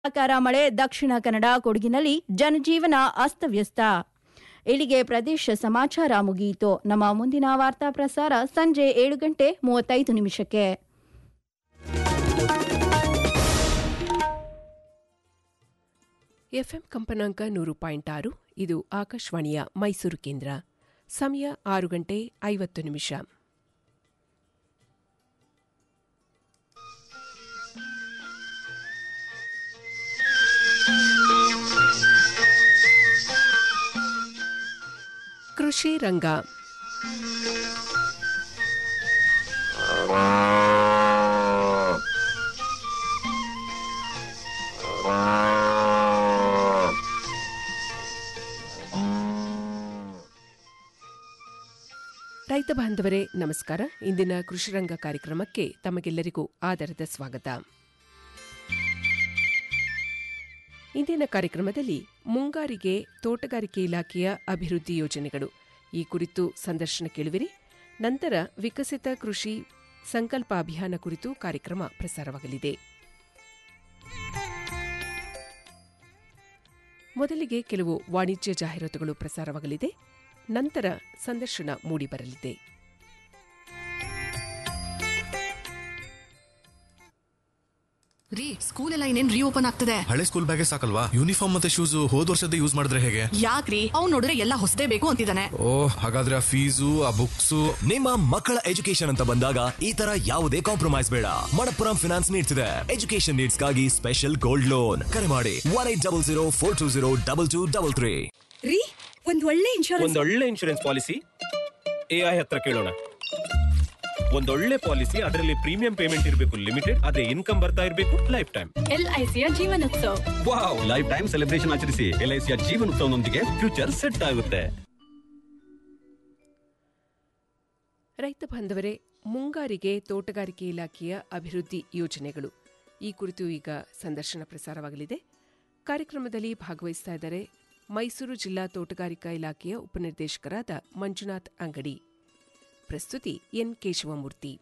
ಧಾರಾಕಾರ ಮಳೆ ದಕ್ಷಿಣ ಕನ್ನಡ ಕೊಡಗಿನಲ್ಲಿ ಜನಜೀವನ ಅಸ್ತವ್ಯಸ್ತ ಇಲ್ಲಿಗೆ ಪ್ರದೇಶ ಸಮಾಚಾರ ಮುಗಿಯಿತು ನಮ್ಮ ಮುಂದಿನ ವಾರ್ತಾ ಪ್ರಸಾರ ಸಂಜೆ ಏಳು ಗಂಟೆ ಮೂವತ್ತೈದು ನಿಮಿಷಕ್ಕೆ ಎಫ್ಎಂ ಕಂಪನಾಂಕ ನೂರು ಪಾಯಿಂಟ್ ಆರು ಇದು ಆಕಾಶವಾಣಿಯ ಮೈಸೂರು ಕೇಂದ್ರ ಸಮಯ ಆರು ಗಂಟೆ ಐವತ್ತು ನಿಮಿಷ ಕೃಷಿ ರಂಗ ರೈತ ಬಾಂಧವರೇ ನಮಸ್ಕಾರ ಇಂದಿನ ಕೃಷಿರಂಗ ಕಾರ್ಯಕ್ರಮಕ್ಕೆ ತಮಗೆಲ್ಲರಿಗೂ ಆದರದ ಸ್ವಾಗತ ಇಂದಿನ ಕಾರ್ಯಕ್ರಮದಲ್ಲಿ ಮುಂಗಾರಿಗೆ ತೋಟಗಾರಿಕೆ ಇಲಾಖೆಯ ಅಭಿವೃದ್ಧಿ ಯೋಜನೆಗಳು ಈ ಕುರಿತು ಸಂದರ್ಶನ ಕೇಳುವಿರಿ ನಂತರ ವಿಕಸಿತ ಕೃಷಿ ಸಂಕಲ್ಪ ಅಭಿಯಾನ ಕುರಿತು ಕಾರ್ಯಕ್ರಮ ಪ್ರಸಾರವಾಗಲಿದೆ ಮೊದಲಿಗೆ ಕೆಲವು ವಾಣಿಜ್ಯ ಜಾಹೀರಾತುಗಳು ಪ್ರಸಾರವಾಗಲಿದೆ ನಂತರ ಸಂದರ್ಶನ ಮೂಡಿಬರಲಿದೆ ರೀ ಸ್ಕೂಲ್ ಎಲ್ಲ ಇನ್ನೇನ್ ರೀಓಪನ್ ಆಗ್ತದೆ ಹಳೆ ಸ್ಕೂಲ್ ಬ್ಯಾಗೇ ಸಾಕಲ್ವಾ ಯೂನಿಫಾರ್ಮ್ ಮತ್ತೆ ಶೂಸ್ ಹೋದ್ ವರ್ಷದ ಯೂಸ್ ಮಾಡಿದ್ರೆ ಹೇಗೆ ಯಾಕ್ರಿ ಅವ್ನ್ ನೋಡಿದ್ರೆ ಎಲ್ಲ ಹೊಸದೇ ಬೇಕು ಅಂತಿದ್ದಾನೆ ಓ ಹಾಗಾದ್ರೆ ಆ ಫೀಸು ಆ ಬುಕ್ಸ್ ನಿಮ್ಮ ಮಕ್ಕಳ ಎಜುಕೇಶನ್ ಅಂತ ಬಂದಾಗ ಈ ತರ ಯಾವುದೇ ಕಾಂಪ್ರಮೈಸ್ ಬೇಡ ಮಣಪ್ಪುರಂ ಫಿನಾನ್ಸ್ ನೀಡ್ಸ್ ಇದೆ ಎಜುಕೇಶನ್ ನೀಡ್ಸ್ ಗಾಗಿ ಸ್ಪೆಷಲ್ ಗೋಲ್ಡ್ ಲೋನ್ ಕರೆ ಮಾಡಿ one eight double zero four two zero double two double three ರೀ ಒಂದ್ ಒಳ್ಳೆ ಇನ್ಶೂರೆನ್ಸ್ ಒಂದೊಳ್ಳೆ ಇನ್ಶೂರೆನ್ಸ್ ಪಾಲಿಸಿ ಎಐ ಹತ್ರ ಕೇಳೋಣ ಒಂದೊಳ್ಳೆ ಪಾಲಿಸಿ ಅದರಲ್ಲಿ ಪ್ರೀಮಿಯಂ ಪೇಮೆಂಟ್ ಇರಬೇಕು ಲಿಮಿಟೆಡ್ ಅದೇ ಇನ್ಕಮ್ ಬರ್ತಾ ಇರಬೇಕು ಲೈಫ್ ಟೈಮ್ ಎಲ್ಐಸಿಯ ಜೀವನೋತ್ಸವ ವಾವ್ ಲೈಫ್ ಟೈಮ್ ಸೆಲೆಬ್ರೇಷನ್ ಆಚರಿಸಿ ಎಲ್ಐಸಿಯ ಜೀವನೋತ್ಸವನೊಂದಿಗೆ ಫ್ಯೂಚರ್ ಸೆಟ್ ಆಗುತ್ತೆ ರೈತ ಬಾಂಧವರೇ ಮುಂಗಾರಿಗೆ ತೋಟಗಾರಿಕೆ ಇಲಾಖೆಯ ಅಭಿವೃದ್ಧಿ ಯೋಜನೆಗಳು ಈ ಕುರಿತು ಈಗ ಸಂದರ್ಶನ ಪ್ರಸಾರವಾಗಲಿದೆ ಕಾರ್ಯಕ್ರಮದಲ್ಲಿ ಭಾಗವಹಿಸ್ತಾ ಇದ್ದಾರೆ ಮೈಸೂರು ಜಿಲ್ಲಾ ತೋಟಗಾರಿಕಾ ಇಲಾಖೆಯ ಉಪನಿರ್ದೇಶಕರಾದ ಮಂಜುನಾಥ್ ಅಂಗಡಿ ಪ್ರಸ್ತುತಿ ಎನ್ ಕೇಶವಮೂರ್ತಿ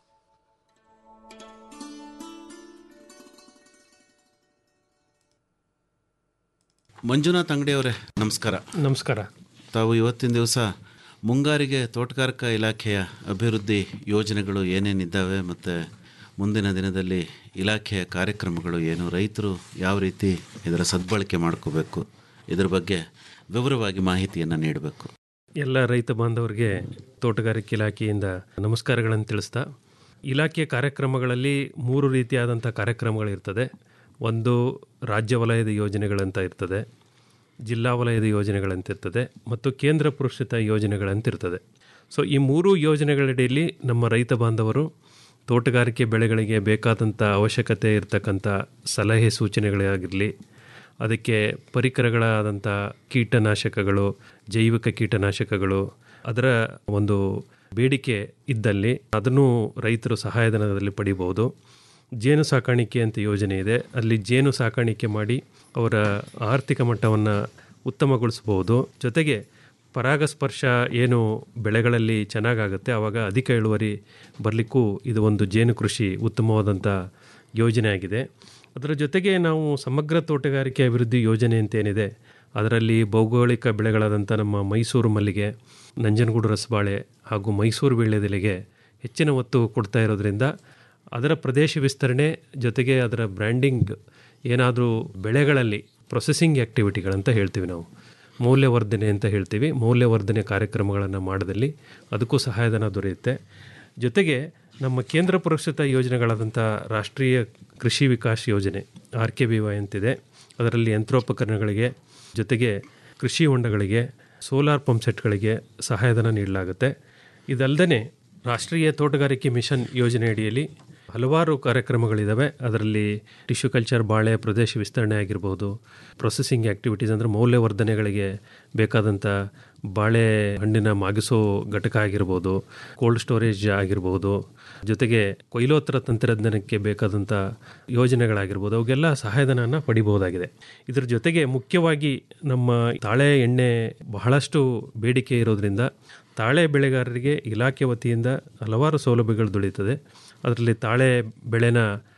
ಮಂಜುನಾಥ್ ಅಂಗಡಿಯವರೇ ನಮಸ್ಕಾರ ನಮಸ್ಕಾರ ತಾವು ಇವತ್ತಿನ ದಿವಸ ಮುಂಗಾರಿಗೆ ತೋಟಗಾರಿಕಾ ಇಲಾಖೆಯ ಅಭಿವೃದ್ಧಿ ಯೋಜನೆಗಳು ಏನೇನಿದ್ದಾವೆ ಮತ್ತು ಮುಂದಿನ ದಿನದಲ್ಲಿ ಇಲಾಖೆಯ ಕಾರ್ಯಕ್ರಮಗಳು ಏನು ರೈತರು ಯಾವ ರೀತಿ ಇದರ ಸದ್ಬಳಕೆ ಮಾಡ್ಕೋಬೇಕು ಇದ್ರ ಬಗ್ಗೆ ವಿವರವಾಗಿ ಮಾಹಿತಿಯನ್ನು ನೀಡಬೇಕು ಎಲ್ಲ ರೈತ ಬಾಂಧವರಿಗೆ ತೋಟಗಾರಿಕೆ ಇಲಾಖೆಯಿಂದ ನಮಸ್ಕಾರಗಳನ್ನು ತಿಳಿಸ್ತಾ ಇಲಾಖೆಯ ಕಾರ್ಯಕ್ರಮಗಳಲ್ಲಿ ಮೂರು ರೀತಿಯಾದಂಥ ಕಾರ್ಯಕ್ರಮಗಳಿರ್ತದೆ ಒಂದು ರಾಜ್ಯ ವಲಯದ ಯೋಜನೆಗಳಂತ ಇರ್ತದೆ ಜಿಲ್ಲಾ ವಲಯದ ಯೋಜನೆಗಳಂತ ಇರ್ತದೆ ಮತ್ತು ಕೇಂದ್ರ ಪುರಸ್ಕೃತ ಯೋಜನೆಗಳಂತಿರ್ತದೆ ಸೊ ಈ ಮೂರು ಯೋಜನೆಗಳಡಿಯಲ್ಲಿ ನಮ್ಮ ರೈತ ಬಾಂಧವರು ತೋಟಗಾರಿಕೆ ಬೆಳೆಗಳಿಗೆ ಬೇಕಾದಂಥ ಅವಶ್ಯಕತೆ ಇರತಕ್ಕಂಥ ಸಲಹೆ ಸೂಚನೆಗಳಾಗಿರಲಿ ಅದಕ್ಕೆ ಪರಿಕರಗಳಾದಂಥ ಕೀಟನಾಶಕಗಳು ಜೈವಿಕ ಕೀಟನಾಶಕಗಳು ಅದರ ಒಂದು ಬೇಡಿಕೆ ಇದ್ದಲ್ಲಿ ಅದನ್ನು ರೈತರು ಸಹಾಯಧನದಲ್ಲಿ ಪಡಿಬೋದು ಜೇನು ಸಾಕಾಣಿಕೆ ಅಂತ ಯೋಜನೆ ಇದೆ ಅಲ್ಲಿ ಜೇನು ಸಾಕಾಣಿಕೆ ಮಾಡಿ ಅವರ ಆರ್ಥಿಕ ಮಟ್ಟವನ್ನು ಉತ್ತಮಗೊಳಿಸ್ಬೋದು ಜೊತೆಗೆ ಪರಾಗಸ್ಪರ್ಶ ಏನು ಬೆಳೆಗಳಲ್ಲಿ ಚೆನ್ನಾಗಾಗುತ್ತೆ ಆವಾಗ ಅಧಿಕ ಇಳುವರಿ ಬರಲಿಕ್ಕೂ ಇದು ಒಂದು ಜೇನು ಕೃಷಿ ಉತ್ತಮವಾದಂಥ ಯೋಜನೆ ಆಗಿದೆ ಅದರ ಜೊತೆಗೆ ನಾವು ಸಮಗ್ರ ತೋಟಗಾರಿಕೆ ಅಭಿವೃದ್ಧಿ ಯೋಜನೆ ಅಂತೇನಿದೆ ಅದರಲ್ಲಿ ಭೌಗೋಳಿಕ ಬೆಳೆಗಳಾದಂಥ ನಮ್ಮ ಮೈಸೂರು ಮಲ್ಲಿಗೆ ನಂಜನಗೂಡು ರಸಬಾಳೆ ಹಾಗೂ ಮೈಸೂರು ವೀಳ್ಯದೆಲೆಗೆ ಹೆಚ್ಚಿನ ಒತ್ತು ಕೊಡ್ತಾ ಇರೋದ್ರಿಂದ ಅದರ ಪ್ರದೇಶ ವಿಸ್ತರಣೆ ಜೊತೆಗೆ ಅದರ ಬ್ರ್ಯಾಂಡಿಂಗ್ ಏನಾದರೂ ಬೆಳೆಗಳಲ್ಲಿ ಪ್ರೊಸೆಸಿಂಗ್ ಆ್ಯಕ್ಟಿವಿಟಿಗಳಂತ ಹೇಳ್ತೀವಿ ನಾವು ಮೌಲ್ಯವರ್ಧನೆ ಅಂತ ಹೇಳ್ತೀವಿ ಮೌಲ್ಯವರ್ಧನೆ ಕಾರ್ಯಕ್ರಮಗಳನ್ನು ಮಾಡೋದಲ್ಲಿ ಅದಕ್ಕೂ ಸಹಾಯಧನ ದೊರೆಯುತ್ತೆ ಜೊತೆಗೆ ನಮ್ಮ ಕೇಂದ್ರ ಪುರಸ್ಕೃತ ಯೋಜನೆಗಳಾದಂಥ ರಾಷ್ಟ್ರೀಯ ಕೃಷಿ ವಿಕಾಸ್ ಯೋಜನೆ ಆರ್ ಕೆ ಬಿ ವೈ ಅಂತಿದೆ ಅದರಲ್ಲಿ ಯಂತ್ರೋಪಕರಣಗಳಿಗೆ ಜೊತೆಗೆ ಕೃಷಿ ಹೊಂಡಗಳಿಗೆ ಸೋಲಾರ್ ಪಂಪ್ ಸೆಟ್ಗಳಿಗೆ ಸಹಾಯಧನ ನೀಡಲಾಗುತ್ತೆ ಇದಲ್ಲದೆ ರಾಷ್ಟ್ರೀಯ ತೋಟಗಾರಿಕೆ ಮಿಷನ್ ಯೋಜನೆ ಅಡಿಯಲ್ಲಿ ಹಲವಾರು ಕಾರ್ಯಕ್ರಮಗಳಿದ್ದಾವೆ ಅದರಲ್ಲಿ ಟಿಶ್ಯೂ ಕಲ್ಚರ್ ಬಾಳೆ ಪ್ರದೇಶ ವಿಸ್ತರಣೆ ಆಗಿರ್ಬೋದು ಪ್ರೊಸೆಸಿಂಗ್ ಆ್ಯಕ್ಟಿವಿಟೀಸ್ ಅಂದರೆ ಮೌಲ್ಯವರ್ಧನೆಗಳಿಗೆ ಬೇಕಾದಂಥ ಬಾಳೆ ಹಣ್ಣಿನ ಮಾಗಿಸೋ ಘಟಕ ಆಗಿರ್ಬೋದು ಕೋಲ್ಡ್ ಸ್ಟೋರೇಜ್ ಆಗಿರ್ಬೋದು ಜೊತೆಗೆ ಕೊಯ್ಲೋತ್ತರ ತಂತ್ರಜ್ಞಾನಕ್ಕೆ ಬೇಕಾದಂಥ ಯೋಜನೆಗಳಾಗಿರ್ಬೋದು ಅವಾಗೆಲ್ಲ ಸಹಾಯಧನನ ಪಡಿಬಹುದಾಗಿದೆ ಇದ್ರ ಜೊತೆಗೆ ಮುಖ್ಯವಾಗಿ ನಮ್ಮ ತಾಳೆ ಎಣ್ಣೆ ಬಹಳಷ್ಟು ಬೇಡಿಕೆ ಇರೋದ್ರಿಂದ ತಾಳೆ ಬೆಳೆಗಾರರಿಗೆ ಇಲಾಖೆ ವತಿಯಿಂದ ಹಲವಾರು ಸೌಲಭ್ಯಗಳು ದೊರೆಯುತ್ತದೆ ಅದರಲ್ಲಿ ತಾಳೆ ಬೆಳೆನ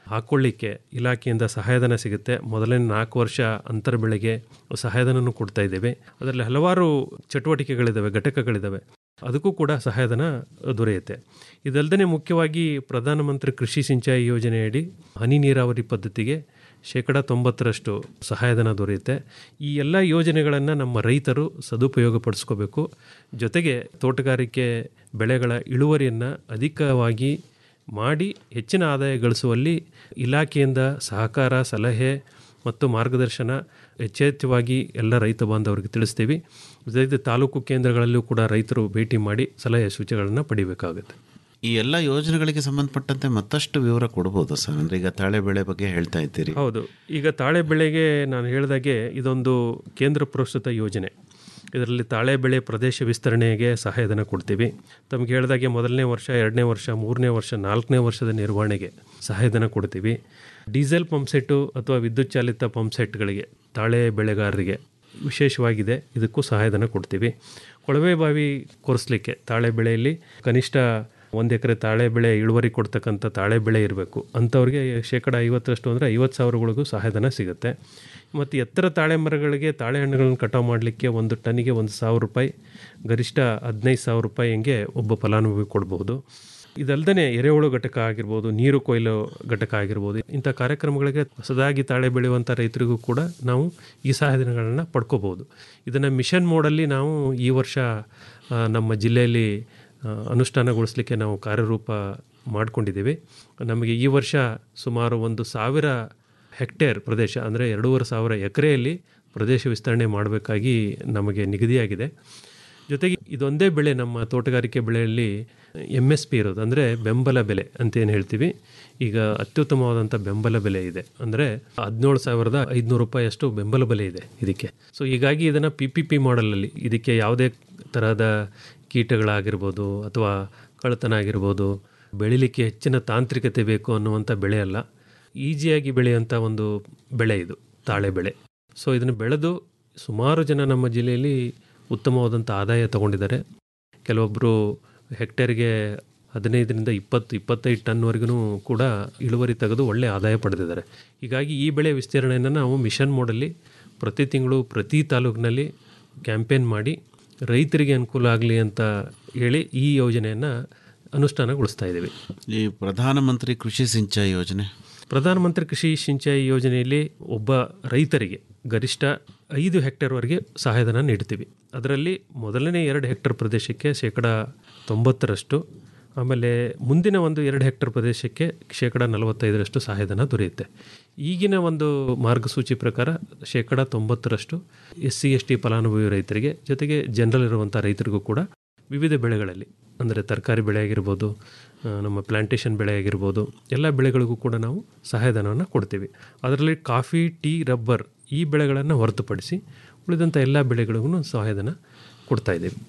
ಹಾಕ್ಕೊಳ್ಳಿಕ್ಕೆ ಇಲಾಖೆಯಿಂದ ಸಹಾಯಧನ ಸಿಗುತ್ತೆ ಮೊದಲನೇ ನಾಲ್ಕು ವರ್ಷ ಅಂತರ ಬೆಳೆಗೆ ಸಹಾಯಧನನೂ ಕೊಡ್ತಾ ಇದ್ದೇವೆ ಅದರಲ್ಲಿ ಹಲವಾರು ಚಟುವಟಿಕೆಗಳಿದ್ದಾವೆ ಘಟಕಗಳಿದ್ದಾವೆ ಅದಕ್ಕೂ ಕೂಡ ಸಹಾಯಧನ ದೊರೆಯುತ್ತೆ ಇದಲ್ಲದೆ ಮುಖ್ಯವಾಗಿ ಪ್ರಧಾನಮಂತ್ರಿ ಕೃಷಿ ಸಿಂಚಾಯಿ ಯೋಜನೆಯಡಿ ಹನಿ ನೀರಾವರಿ ಪದ್ಧತಿಗೆ ಶೇಕಡ ತೊಂಬತ್ತರಷ್ಟು ಸಹಾಯಧನ ದೊರೆಯುತ್ತೆ ಈ ಎಲ್ಲ ಯೋಜನೆಗಳನ್ನು ನಮ್ಮ ರೈತರು ಸದುಪಯೋಗಪಡಿಸ್ಕೋಬೇಕು ಜೊತೆಗೆ ತೋಟಗಾರಿಕೆ ಬೆಳೆಗಳ ಇಳುವರಿಯನ್ನು ಅಧಿಕವಾಗಿ ಮಾಡಿ ಹೆಚ್ಚಿನ ಆದಾಯ ಗಳಿಸುವಲ್ಲಿ ಇಲಾಖೆಯಿಂದ ಸಹಕಾರ ಸಲಹೆ ಮತ್ತು ಮಾರ್ಗದರ್ಶನ ಎಚ್ಚೆತ್ತವಾಗಿ ಎಲ್ಲ ರೈತ ಬಾಂಧವರಿಗೆ ತಿಳಿಸ್ತೀವಿ ಜೊತೆಗೆ ತಾಲೂಕು ಕೇಂದ್ರಗಳಲ್ಲೂ ಕೂಡ ರೈತರು ಭೇಟಿ ಮಾಡಿ ಸಲಹೆ ಸೂಚನೆಗಳನ್ನು ಪಡಿಬೇಕಾಗುತ್ತೆ ಈ ಎಲ್ಲ ಯೋಜನೆಗಳಿಗೆ ಸಂಬಂಧಪಟ್ಟಂತೆ ಮತ್ತಷ್ಟು ವಿವರ ಕೊಡ್ಬೋದು ಸರ್ ಅಂದರೆ ಈಗ ತಾಳೆ ಬೆಳೆ ಬಗ್ಗೆ ಹೇಳ್ತಾ ಇದ್ದೀರಿ ಹೌದು ಈಗ ತಾಳೆ ಬೆಳೆಗೆ ನಾನು ಹೇಳಿದಾಗೆ ಇದೊಂದು ಕೇಂದ್ರ ಪುರಸ್ಕೃತ ಯೋಜನೆ ಇದರಲ್ಲಿ ತಾಳೆ ಬೆಳೆ ಪ್ರದೇಶ ವಿಸ್ತರಣೆಗೆ ಸಹಾಯಧನ ಕೊಡ್ತೀವಿ ತಮಗೆ ಹೇಳಿದಾಗೆ ಮೊದಲನೇ ವರ್ಷ ಎರಡನೇ ವರ್ಷ ಮೂರನೇ ವರ್ಷ ನಾಲ್ಕನೇ ವರ್ಷದ ನಿರ್ವಹಣೆಗೆ ಸಹಾಯಧನ ಕೊಡ್ತೀವಿ ಡೀಸೆಲ್ ಪಂಪ್ಸೆಟ್ಟು ಅಥವಾ ವಿದ್ಯುತ್ ಚಾಲಿತ ಪಂಪ್ಸೆಟ್ಗಳಿಗೆ ತಾಳೆ ಬೆಳೆಗಾರರಿಗೆ ವಿಶೇಷವಾಗಿದೆ ಇದಕ್ಕೂ ಸಹಾಯಧನ ಕೊಡ್ತೀವಿ ಕೊಳವೆ ಬಾವಿ ಕೊರೆಸ್ಲಿಕ್ಕೆ ತಾಳೆ ಬೆಳೆಯಲ್ಲಿ ಕನಿಷ್ಠ ಒಂದು ಎಕರೆ ತಾಳೆ ಬೆಳೆ ಇಳುವರಿ ಕೊಡ್ತಕ್ಕಂಥ ತಾಳೆ ಬೆಳೆ ಇರಬೇಕು ಅಂಥವ್ರಿಗೆ ಶೇಕಡ ಐವತ್ತರಷ್ಟು ಅಂದರೆ ಐವತ್ತು ಸಾವಿರಗಳಿಗೂ ಸಹಾಯಧನ ಸಿಗುತ್ತೆ ಮತ್ತು ಎತ್ತರ ತಾಳೆ ಮರಗಳಿಗೆ ತಾಳೆ ಹಣ್ಣುಗಳನ್ನು ಕಟಾವು ಮಾಡಲಿಕ್ಕೆ ಒಂದು ಟನ್ನಿಗೆ ಒಂದು ಸಾವಿರ ರೂಪಾಯಿ ಗರಿಷ್ಠ ಹದಿನೈದು ಸಾವಿರ ರೂಪಾಯಿ ಹಂಗೆ ಒಬ್ಬ ಫಲಾನುಭವಿ ಕೊಡಬಹುದು ಇದಲ್ಲದೆ ಎರೆಹುಳು ಘಟಕ ಆಗಿರ್ಬೋದು ನೀರು ಕೊಯ್ಲು ಘಟಕ ಆಗಿರ್ಬೋದು ಇಂಥ ಕಾರ್ಯಕ್ರಮಗಳಿಗೆ ಹೊಸದಾಗಿ ತಾಳೆ ಬೆಳೆಯುವಂಥ ರೈತರಿಗೂ ಕೂಡ ನಾವು ಈ ಸಹಾಯಧನಗಳನ್ನು ಪಡ್ಕೋಬೋದು ಇದನ್ನು ಮಿಷನ್ ಮೋಡಲ್ಲಿ ನಾವು ಈ ವರ್ಷ ಆ, ನಮ್ಮ ಜಿಲ್ಲೆಯಲ್ಲಿ ಆ, ಅನುಷ್ಠಾನಗೊಳಿಸಲಿಕ್ಕೆ ನಾವು ಕಾರ್ಯರೂಪ ಮಾಡಿಕೊಂಡಿದ್ದೀವಿ ನಮಗೆ ಈ ವರ್ಷ ಸುಮಾರು ಒಂದು ಸಾವಿರ ಹೆಕ್ಟೇರ್ ಪ್ರದೇಶ ಅಂದರೆ ಎರಡೂವರೆ ಸಾವಿರ ಎಕರೆಯಲ್ಲಿ ಪ್ರದೇಶ ವಿಸ್ತರಣೆ ಮಾಡಬೇಕಾಗಿ ನಮಗೆ ನಿಗದಿಯಾಗಿದೆ ಜೊತೆಗೆ ಇದೊಂದೇ ಬೆಳೆ ನಮ್ಮ ತೋಟಗಾರಿಕೆ ಬೆಳೆಯಲ್ಲಿ ಎಮ್ ಎಸ್ ಪಿ ಇರೋದು ಅಂದರೆ ಬೆಂಬಲ ಬೆಲೆ ಅಂತ ಏನು ಹೇಳ್ತೀವಿ ಈಗ ಅತ್ಯುತ್ತಮವಾದಂಥ ಬೆಂಬಲ ಬೆಲೆ ಇದೆ ಅಂದರೆ ಹದಿನೇಳು ಸಾವಿರದ ಐದುನೂರು ರೂಪಾಯಿಯಷ್ಟು ಬೆಂಬಲ ಬೆಲೆ ಇದೆ ಇದಕ್ಕೆ ಸೊ ಹೀಗಾಗಿ ಇದನ್ನು ಪಿ ಪಿ ಪಿ ಮಾಡಲಲ್ಲಿ ಇದಕ್ಕೆ ಯಾವುದೇ ತರಹದ ಕೀಟಗಳಾಗಿರ್ಬೋದು ಅಥವಾ ಕಳ್ಳತನ ಆಗಿರ್ಬೋದು ಬೆಳಿಲಿಕ್ಕೆ ಹೆಚ್ಚಿನ ತಾಂತ್ರಿಕತೆ ಬೇಕು ಅನ್ನುವಂಥ ಬೆಳೆ ಅಲ್ಲ ಈಸಿಯಾಗಿ ಬೆಳೆಯುವಂಥ ಒಂದು ಬೆಳೆ ಇದು ತಾಳೆ ಬೆಳೆ ಸೊ ಇದನ್ನು ಬೆಳೆದು ಸುಮಾರು ಜನ ನಮ್ಮ ಜಿಲ್ಲೆಯಲ್ಲಿ ಉತ್ತಮವಾದಂಥ ಆದಾಯ ತಗೊಂಡಿದ್ದಾರೆ ಕೆಲವೊಬ್ಬರು ಹೆಕ್ಟೇರ್ಗೆ ಹದಿನೈದರಿಂದ ಇಪ್ಪತ್ತು ಇಪ್ಪತ್ತೈದು ಟನ್ವರೆಗೂ ಕೂಡ ಇಳುವರಿ ತೆಗೆದು ಒಳ್ಳೆಯ ಆದಾಯ ಪಡೆದಿದ್ದಾರೆ ಹೀಗಾಗಿ ಈ ಬೆಳೆ ವಿಸ್ತರಣೆಯನ್ನು ನಾವು ಮಿಷನ್ ಮೋಡಲ್ಲಿ ಪ್ರತಿ ತಿಂಗಳು ಪ್ರತಿ ತಾಲೂಕಿನಲ್ಲಿ ಕ್ಯಾಂಪೇನ್ ಮಾಡಿ ರೈತರಿಗೆ ಅನುಕೂಲ ಆಗಲಿ ಅಂತ ಹೇಳಿ ಈ ಯೋಜನೆಯನ್ನು ಅನುಷ್ಠಾನಗೊಳಿಸ್ತಾ ಇದ್ದೀವಿ ಈ ಪ್ರಧಾನಮಂತ್ರಿ ಕೃಷಿ ಸಿಂಚಾಯಿ ಯೋಜನೆ ಪ್ರಧಾನಮಂತ್ರಿ ಕೃಷಿ ಸಿಂಚಾಯಿ ಯೋಜನೆಯಲ್ಲಿ ಒಬ್ಬ ರೈತರಿಗೆ ಗರಿಷ್ಠ ಐದು ಹೆಕ್ಟೇರ್ವರೆಗೆ ಸಹಾಯಧನ ನೀಡ್ತೀವಿ ಅದರಲ್ಲಿ ಮೊದಲನೇ ಎರಡು ಹೆಕ್ಟೇರ್ ಪ್ರದೇಶಕ್ಕೆ ಶೇಕಡ ತೊಂಬತ್ತರಷ್ಟು ಆಮೇಲೆ ಮುಂದಿನ ಒಂದು ಎರಡು ಹೆಕ್ಟೇರ್ ಪ್ರದೇಶಕ್ಕೆ ಶೇಕಡ ನಲವತ್ತೈದರಷ್ಟು ಸಹಾಯಧನ ದೊರೆಯುತ್ತೆ ಈಗಿನ ಒಂದು ಮಾರ್ಗಸೂಚಿ ಪ್ರಕಾರ ಶೇಕಡ ತೊಂಬತ್ತರಷ್ಟು ಎಸ್ ಸಿ ಎಸ್ ಟಿ ಫಲಾನುಭವಿ ರೈತರಿಗೆ ಜೊತೆಗೆ ಜನರಲ್ ಇರುವಂಥ ರೈತರಿಗೂ ಕೂಡ ವಿವಿಧ ಬೆಳೆಗಳಲ್ಲಿ ಅಂದರೆ ತರಕಾರಿ ಬೆಳೆ ಆಗಿರ್ಬೋದು ಆ, ನಮ್ಮ ಪ್ಲಾಂಟೇಷನ್ ಬೆಳೆ ಆಗಿರ್ಬೋದು ಎಲ್ಲ ಬೆಳೆಗಳಿಗೂ ಕೂಡ ನಾವು ಸಹಾಯಧನವನ್ನು ಕೊಡ್ತೀವಿ ಅದರಲ್ಲಿ ಕಾಫಿ ಟೀ ರಬ್ಬರ್ ಈ ಬೆಳೆಗಳನ್ನು ಹೊರತುಪಡಿಸಿ ಉಳಿದಂಥ ಎಲ್ಲ ಬೆಳೆಗಳಿಗೂ ಸಹಾಯಧನ ಕೊಡ್ತಾ ಇದ್ದೀವಿ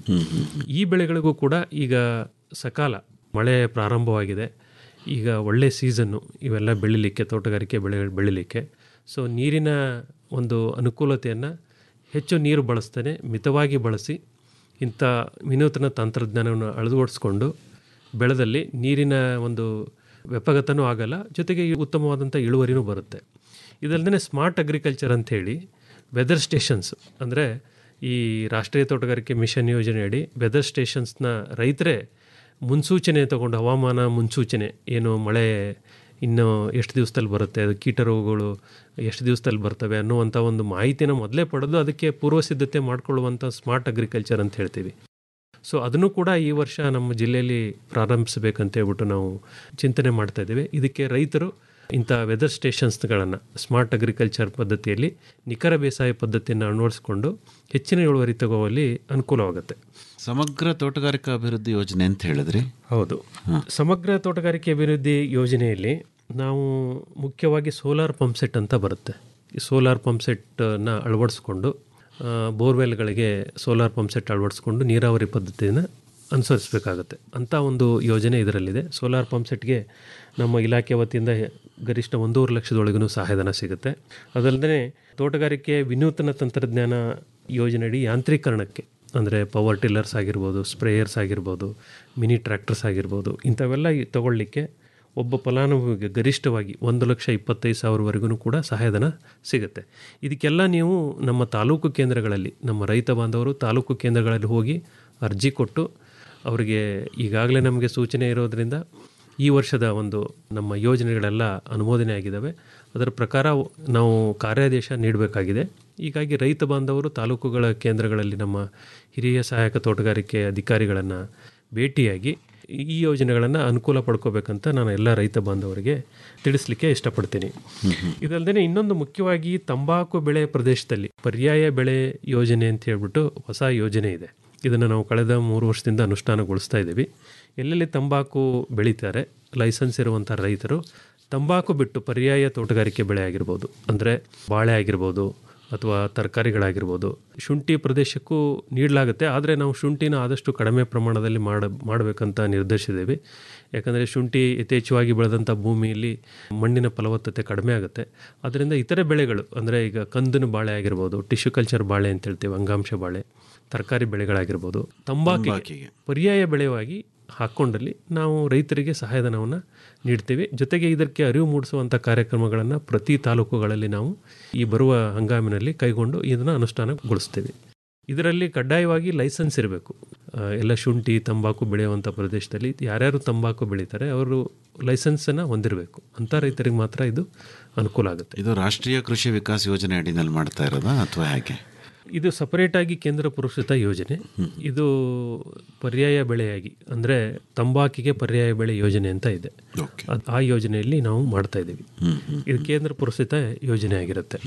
ಈ ಬೆಳೆಗಳಿಗೂ ಕೂಡ ಈಗ ಸಕಾಲ ಮಳೆ ಪ್ರಾರಂಭವಾಗಿದೆ ಈಗ ಒಳ್ಳೆ ಸೀಸನ್ನು ಇವೆಲ್ಲ ಬೆಳಿಲಿಕ್ಕೆ ತೋಟಗಾರಿಕೆ ಬೆಳೆ ಬೆಳಿಲಿಕ್ಕೆ ಸೊ ನೀರಿನ ಒಂದು ಅನುಕೂಲತೆಯನ್ನು ಹೆಚ್ಚು ನೀರು ಬಳಸ್ತೇನೆ ಮಿತವಾಗಿ ಬಳಸಿ ಇಂಥ ವಿನೂತನ ತಂತ್ರಜ್ಞಾನವನ್ನು ಅಳವಡಿಸ್ಕೊಂಡು ಬೆಳೆದಲ್ಲಿ ನೀರಿನ ಒಂದು ವ್ಯಪಗತನೂ ಆಗಲ್ಲ ಜೊತೆಗೆ ಈ ಉತ್ತಮವಾದಂಥ ಇಳುವರಿನೂ ಬರುತ್ತೆ ಇದಲ್ಲದೆ ಸ್ಮಾರ್ಟ್ ಅಗ್ರಿಕಲ್ಚರ್ ಅಂಥೇಳಿ ವೆದರ್ ಸ್ಟೇಷನ್ಸ್ ಅಂದರೆ ಈ ರಾಷ್ಟ್ರೀಯ ತೋಟಗಾರಿಕೆ ಮಿಷನ್ ಯೋಜನೆಯಡಿ ವೆದರ್ ಸ್ಟೇಷನ್ಸ್ನ ರೈತರೇ ಮುನ್ಸೂಚನೆ ತಗೊಂಡು ಹವಾಮಾನ ಮುನ್ಸೂಚನೆ ಏನು ಮಳೆ ಇನ್ನು ಎಷ್ಟು ದಿವಸದಲ್ಲಿ ಬರುತ್ತೆ ಅದು ಕೀಟ ರೋಗಗಳು ಎಷ್ಟು ದಿವಸದಲ್ಲಿ ಬರ್ತವೆ ಅನ್ನುವಂಥ ಒಂದು ಮಾಹಿತಿನ ಮೊದಲೇ ಪಡೆದು ಅದಕ್ಕೆ ಪೂರ್ವ ಸಿದ್ಧತೆ ಮಾಡಿಕೊಳ್ಳುವಂಥ ಸ್ಮಾರ್ಟ್ ಅಗ್ರಿಕಲ್ಚರ್ ಅಂತ ಹೇಳ್ತೀವಿ ಸೊ ಅದನ್ನು ಕೂಡ ಈ ವರ್ಷ ನಮ್ಮ ಜಿಲ್ಲೆಯಲ್ಲಿ ಪ್ರಾರಂಭಿಸಬೇಕಂತ ಹೇಳ್ಬಿಟ್ಟು ನಾವು ಚಿಂತನೆ ಮಾಡ್ತಾ ಇದ್ದೇವೆ ಇದಕ್ಕೆ ರೈತರು ಇಂಥ ವೆದರ್ ಸ್ಟೇಷನ್ಸ್ಗಳನ್ನು ಸ್ಮಾರ್ಟ್ ಅಗ್ರಿಕಲ್ಚರ್ ಪದ್ಧತಿಯಲ್ಲಿ ನಿಖರ ಬೇಸಾಯ ಪದ್ಧತಿಯನ್ನು ಅಳವಡಿಸ್ಕೊಂಡು ಹೆಚ್ಚಿನ ಇಳುವರಿ ತಗೋವಲ್ಲಿ ಅನುಕೂಲವಾಗುತ್ತೆ ಸಮಗ್ರ ತೋಟಗಾರಿಕಾ ಅಭಿವೃದ್ಧಿ ಯೋಜನೆ ಅಂತ ಹೇಳಿದ್ರಿ ಹೌದು ಸಮಗ್ರ ತೋಟಗಾರಿಕೆ ಅಭಿವೃದ್ಧಿ ಯೋಜನೆಯಲ್ಲಿ ನಾವು ಮುಖ್ಯವಾಗಿ ಸೋಲಾರ್ ಪಂಪ್ಸೆಟ್ ಅಂತ ಬರುತ್ತೆ ಈ ಸೋಲಾರ್ ಪಂಪ್ಸೆಟ್ಟನ್ನು ಅಳವಡಿಸ್ಕೊಂಡು ಆ, ಬೋರ್ವೆಲ್ಗಳಿಗೆ ಸೋಲಾರ್ ಪಂಪ್ಸೆಟ್ ಅಳವಡಿಸ್ಕೊಂಡು ನೀರಾವರಿ ಪದ್ಧತಿಯನ್ನು ಅನುಸರಿಸಬೇಕಾಗತ್ತೆ ಅಂಥ ಒಂದು ಯೋಜನೆ ಇದರಲ್ಲಿದೆ ಸೋಲಾರ್ ಪಂಪ್ಸೆಟ್ಗೆ ನಮ್ಮ ಇಲಾಖೆ ವತಿಯಿಂದ ಗರಿಷ್ಠ ಒಂದೂವರೆ ಲಕ್ಷದೊಳಗೂ ಸಹಾಯಧನ ಸಿಗುತ್ತೆ ಅದಲ್ಲದೆ ತೋಟಗಾರಿಕೆ ವಿನೂತನ ತಂತ್ರಜ್ಞಾನ ಯೋಜನೆಯಡಿ ಯಾಂತ್ರೀಕರಣಕ್ಕೆ ಅಂದರೆ ಪವರ್ ಟಿಲ್ಲರ್ಸ್ ಆಗಿರ್ಬೋದು ಸ್ಪ್ರೇಯರ್ಸ್ ಆಗಿರ್ಬೋದು ಮಿನಿ ಟ್ರ್ಯಾಕ್ಟರ್ಸ್ ಆಗಿರ್ಬೋದು ಇಂಥವೆಲ್ಲ ಈ ತಗೊಳ್ಳಿಕ್ಕೆ ಒಬ್ಬ ಫಲಾನುಭವಿಗೆ ಗರಿಷ್ಠವಾಗಿ ಒಂದು ಲಕ್ಷ ಇಪ್ಪತ್ತೈದು ಸಾವಿರವರೆಗೂ ಕೂಡ ಸಹಾಯಧನ ಸಿಗುತ್ತೆ ಇದಕ್ಕೆಲ್ಲ ನೀವು ನಮ್ಮ ತಾಲೂಕು ಕೇಂದ್ರಗಳಲ್ಲಿ ನಮ್ಮ ರೈತ ಬಾಂಧವರು ತಾಲೂಕು ಕೇಂದ್ರಗಳಲ್ಲಿ ಹೋಗಿ ಅರ್ಜಿ ಕೊಟ್ಟು ಅವರಿಗೆ ಈಗಾಗಲೇ ನಮಗೆ ಸೂಚನೆ ಇರೋದರಿಂದ ಈ ವರ್ಷದ ಒಂದು ನಮ್ಮ ಯೋಜನೆಗಳೆಲ್ಲ ಅನುಮೋದನೆ ಆಗಿದ್ದಾವೆ ಅದರ ಪ್ರಕಾರ ನಾವು ಕಾರ್ಯಾದೇಶ ನೀಡಬೇಕಾಗಿದೆ ಹೀಗಾಗಿ ರೈತ ಬಾಂಧವರು ತಾಲೂಕುಗಳ ಕೇಂದ್ರಗಳಲ್ಲಿ ನಮ್ಮ ಹಿರಿಯ ಸಹಾಯಕ ತೋಟಗಾರಿಕೆ ಅಧಿಕಾರಿಗಳನ್ನು ಭೇಟಿಯಾಗಿ ಈ ಯೋಜನೆಗಳನ್ನು ಅನುಕೂಲ ಪಡ್ಕೋಬೇಕಂತ ನಾನು ಎಲ್ಲ ರೈತ ಬಾಂಧವರಿಗೆ ತಿಳಿಸ್ಲಿಕ್ಕೆ ಇಷ್ಟಪಡ್ತೀನಿ ಇದಲ್ಲದೆ ಇನ್ನೊಂದು ಮುಖ್ಯವಾಗಿ ತಂಬಾಕು ಬೆಳೆ ಪ್ರದೇಶದಲ್ಲಿ ಪರ್ಯಾಯ ಬೆಳೆ ಯೋಜನೆ ಅಂತ ಹೇಳ್ಬಿಟ್ಟು ಹೊಸ ಯೋಜನೆ ಇದೆ ಇದನ್ನು ನಾವು ಕಳೆದ ಮೂರು ವರ್ಷದಿಂದ ಅನುಷ್ಠಾನಗೊಳಿಸ್ತಾ ಇದ್ದೀವಿ ಎಲ್ಲೆಲ್ಲಿ ತಂಬಾಕು ಬೆಳೀತಾರೆ ಲೈಸೆನ್ಸ್ ಇರುವಂಥ ರೈತರು ತಂಬಾಕು ಬಿಟ್ಟು ಪರ್ಯಾಯ ತೋಟಗಾರಿಕೆ ಬೆಳೆ ಆಗಿರ್ಬೋದು ಅಂದರೆ ಬಾಳೆ ಆಗಿರ್ಬೋದು ಅಥವಾ ತರಕಾರಿಗಳಾಗಿರ್ಬೋದು ಶುಂಠಿ ಪ್ರದೇಶಕ್ಕೂ ನೀಡಲಾಗುತ್ತೆ ಆದರೆ ನಾವು ಶುಂಠಿನ ಆದಷ್ಟು ಕಡಿಮೆ ಪ್ರಮಾಣದಲ್ಲಿ ಮಾಡ ಮಾಡಬೇಕಂತ ನಿರ್ಧರಿಸಿದ್ದೇವೆ ಯಾಕಂದರೆ ಶುಂಠಿ ಯಥೇಚ್ಛವಾಗಿ ಬೆಳೆದಂಥ ಭೂಮಿಯಲ್ಲಿ ಮಣ್ಣಿನ ಫಲವತ್ತತೆ ಕಡಿಮೆ ಆಗುತ್ತೆ ಅದರಿಂದ ಇತರೆ ಬೆಳೆಗಳು ಅಂದರೆ ಈಗ ಕಂದನ ಬಾಳೆ ಆಗಿರ್ಬೋದು ಟಿಶ್ಯೂ ಕಲ್ಚರ್ ಬಾಳೆ ಅಂತ ಹೇಳ್ತೀವಿ ಅಂಗಾಂಶ ಬಾಳೆ ತರಕಾರಿ ಬೆಳೆಗಳಾಗಿರ್ಬೋದು ತಂಬಾಕಿಗೆ ಪರ್ಯಾಯ ಬೆಳೆಯಾಗಿ ಹಾಕ್ಕೊಂಡಲ್ಲಿ ನಾವು ರೈತರಿಗೆ ಸಹಾಯಧನವನ್ನು ನೀಡ್ತೀವಿ ಜೊತೆಗೆ ಇದಕ್ಕೆ ಅರಿವು ಮೂಡಿಸುವಂಥ ಕಾರ್ಯಕ್ರಮಗಳನ್ನು ಪ್ರತಿ ತಾಲೂಕುಗಳಲ್ಲಿ ನಾವು ಈ ಬರುವ ಹಂಗಾಮಿನಲ್ಲಿ ಕೈಗೊಂಡು ಇದನ್ನು ಅನುಷ್ಠಾನಗೊಳಿಸ್ತೀವಿ ಇದರಲ್ಲಿ ಕಡ್ಡಾಯವಾಗಿ ಲೈಸೆನ್ಸ್ ಇರಬೇಕು ಎಲ್ಲ ಶುಂಠಿ ತಂಬಾಕು ಬೆಳೆಯುವಂಥ ಪ್ರದೇಶದಲ್ಲಿ ಯಾರ್ಯಾರು ತಂಬಾಕು ಬೆಳೀತಾರೆ ಅವರು ಲೈಸೆನ್ಸನ್ನು ಹೊಂದಿರಬೇಕು ಅಂಥ ರೈತರಿಗೆ ಮಾತ್ರ ಇದು ಅನುಕೂಲ ಆಗುತ್ತೆ ಇದು ರಾಷ್ಟ್ರೀಯ ಕೃಷಿ ವಿಕಾಸ್ ಯೋಜನೆ ಅಡಿನಲ್ಲಿ ಮಾಡ್ತಾ ಇರೋದಾ ಅಥವಾ ಹೇಗೆ ಇದು ಸಪರೇಟಾಗಿ ಕೇಂದ್ರ ಪುರಸ್ಕೃತ ಯೋಜನೆ ಇದು ಪರ್ಯಾಯ ಬೆಳೆಯಾಗಿ ಅಂದರೆ ತಂಬಾಕಿಗೆ ಪರ್ಯಾಯ ಬೆಳೆ ಯೋಜನೆ ಅಂತ ಇದೆ ಅದ್- ಆ ಯೋಜನೆಯಲ್ಲಿ ನಾವು ಮಾಡ್ತಾ ಇದ್ದೀವಿ ಇದು ಕೇಂದ್ರ ಪುರಸ್ಕೃತ ಯೋಜನೆ ಆಗಿರುತ್ತೆ